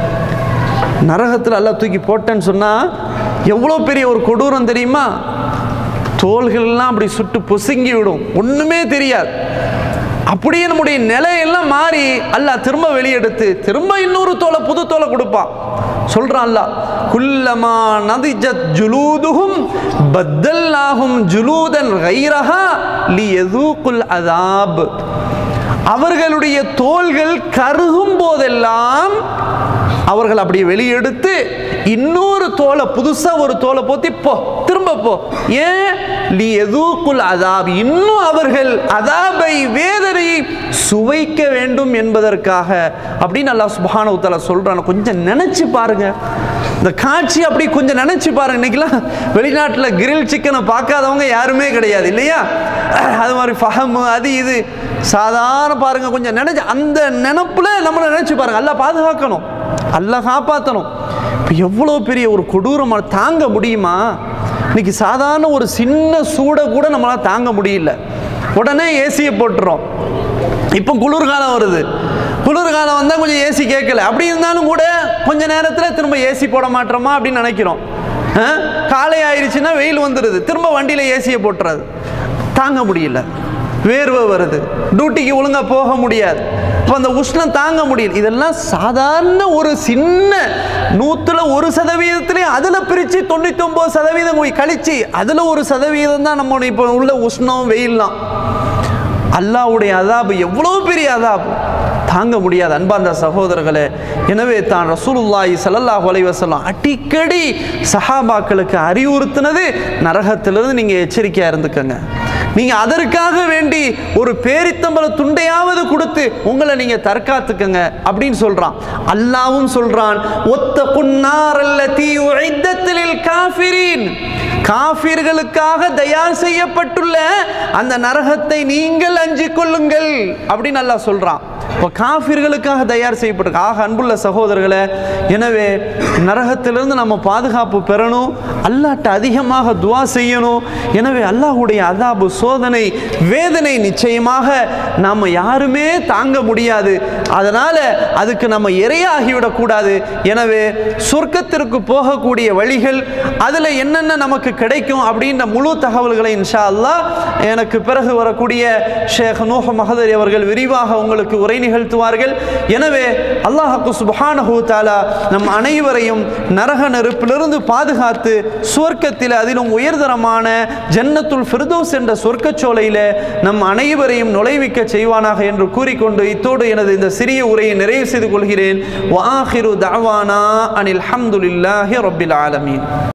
நரகத்தில் எல்லாம் தூக்கி போட்டேன்னு சொன்னால் எவ்வளோ பெரிய ஒரு கொடூரம் தெரியுமா தோள்கள்லாம் அப்படி சுட்டு பொசுங்கி விடும் ஒன்றுமே தெரியாது அப்படியே நம்முடைய நிலையெல்லாம் மாறி அல்லாஹ் திரும்ப வெளியெடுத்து திரும்ப இன்னொரு தோலை புது தோலை கொடுப்பான் சொல்றான் அல்லாஹ் குல்லமா நதிஜத் ஜுலூதுஹும் பத்தல்லாஹும் ஜுலூதன் கைரஹா லி எதூக்குல் அதாப் அவர்களுடைய தோள்கள் கருகும் போதெல்லாம் அவர்கள் அப்படியே வெளியெடுத்து இன்னொரு தோலை புதுசா ஒரு தோலை போத்தி போ திரும்ப போ ஏன் லி எதூக்குல் அதாப் இன்னும் அவர்கள் அதாபை வேதனையை சுவைக்க வேண்டும் என்பதற்காக அப்படின்னு அல்லாஹ் சுப்ஹானஹு தஆலா சொல்றான் கொஞ்சம் நினைச்சு பாருங்க இந்த காட்சி அப்படி கொஞ்சம் நினைச்சு பாருங்க இன்னைக்கெல்லாம் வெளிநாட்டில் கிரில் சிக்கனை பார்க்காதவங்க யாருமே கிடையாது இல்லையா அது மாதிரி ஃபஹம் அது இது சாதாரண பாருங்க கொஞ்சம் நினைச்சு அந்த நினப்புல நம்மளை நினைச்சு பாருங்க அல்லாஹ் பாதுகாக்கணும் அல்லாஹ் காப்பாற்றணும் இப்போ எவ்வளோ பெரிய ஒரு கொடூரமாக தாங்க முடியுமா இன்னைக்கு சாதாரண ஒரு சின்ன சூடை கூட நம்மளால் தாங்க முடியல உடனே ஏசியை போட்டுறோம் இப்போ குளிர்காலம் வருது குளிர்காலம் வந்தால் கொஞ்சம் ஏசி கேட்கல அப்படி இருந்தாலும் கூட கொஞ்ச நேரத்தில் திரும்ப ஏசி போட மாட்டோமா அப்படின்னு நினைக்கிறோம் ஆ? காலை ஆயிடுச்சுன்னா வெயில் வந்துடுது திரும்ப வண்டியில் ஏசியை போட்டுறது தாங்க முடியல வேர்வை வருது டியூட்டிக்கு ஒழுங்காக போக முடியாது இப்போ அந்த உஷ்ணம் தாங்க முடியல இதெல்லாம் சாதாரண ஒரு சின்ன நூற்றுல ஒரு சதவீதத்திலே அதில் பிரித்து தொண்ணூற்றி ஒம்பது சதவீதம் போய் கழிச்சு அதில் ஒரு சதவீதம் தான் நம்ம இப்போ உள்ள உஷ்ணம் வெயில்லாம் அல்லாஹ்வுடைய அதாபு எவ்வளோ பெரிய அதாபு தாங்க முடியாது அன்பார்ந்த சகோதரர்களே எனவே தான் ரசூலுல்லாஹி ஸல்லல்லாஹு அலைஹி வஸல்லம் அடிக்கடி சஹாபாக்களுக்கு அறிவுறுத்தினது நரகத்திலிருந்து நீங்கள் எச்சரிக்கையாக இருந்துக்கங்க நீங்கள் அதற்காக வேண்டி ஒரு பேரித்தம்பல துண்டையாவது கொடுத்து உங்களை நீங்கள் தற்காத்துக்கங்க அப்படின்னு சொல்றான் அல்லாவும் சொல்றான் ஒத்த குன்னாரல்லதி உஇத்தத்தில் காஃபிரீன் காஃபிர்களுக்காக தயார் செய்யப்பட்டுள்ள அந்த நரகத்தை நீங்கள் அஞ்சிக் கொள்ளுங்கள் அப்படின்னு அல்லாஹ் சொல்றான் இப்போ காஃபிர்களுக்காக தயார் செய்யப்பட்டிருக்கு ஆக அன்புள்ள சகோதரர்களே எனவே நரகத்திலிருந்து நம்ம பாதுகாப்பு பெறணும் அல்லாட்ட அதிகமாக துவா செய்யணும் எனவே அல்லாஹ்வுடைய அதாபு சோதனை வேதனை நிச்சயமாக நாம் யாருமே தாங்க முடியாது அதனால அதுக்கு நம்ம இரையாகிவிடக்கூடாது எனவே சொர்க்கத்திற்கு போகக்கூடிய வழிகள் அதில் என்னென்ன நமக்கு கிடைக்கும் அப்படின்ற முழு தகவல்களை இன்ஷா அல்லாஹ் எனக்கு பிறகு வரக்கூடிய ஷேக் நூஹ் மஹதரி அவர்கள் விரிவாக உங்களுக்கு உரை நிகழ்த்துவார்கள் எனவே அல்லாஹாக்கு சுபஹானஹு தாலா நம் அனைவரையும் நரக நெருப்பிலிருந்து பாதுகாத்து சுவர்க்கத்தில் அதிலும் உயர்தரமான ஜன்னத்துல் ஃபிர்தௌஸ் என்ற சொர்க்கச்சோலையில நம் அனைவரையும் நுழைவிக்க செய்வானாக என்று கூறிக்கொண்டு இத்தோடு எனது இந்த சிறிய உரையை நிறைவு செய்து கொள்கிறேன் வாஹிரு தவானா அனில் ஹம்துலில்லாஹி ரப்பில் ஆலமீன்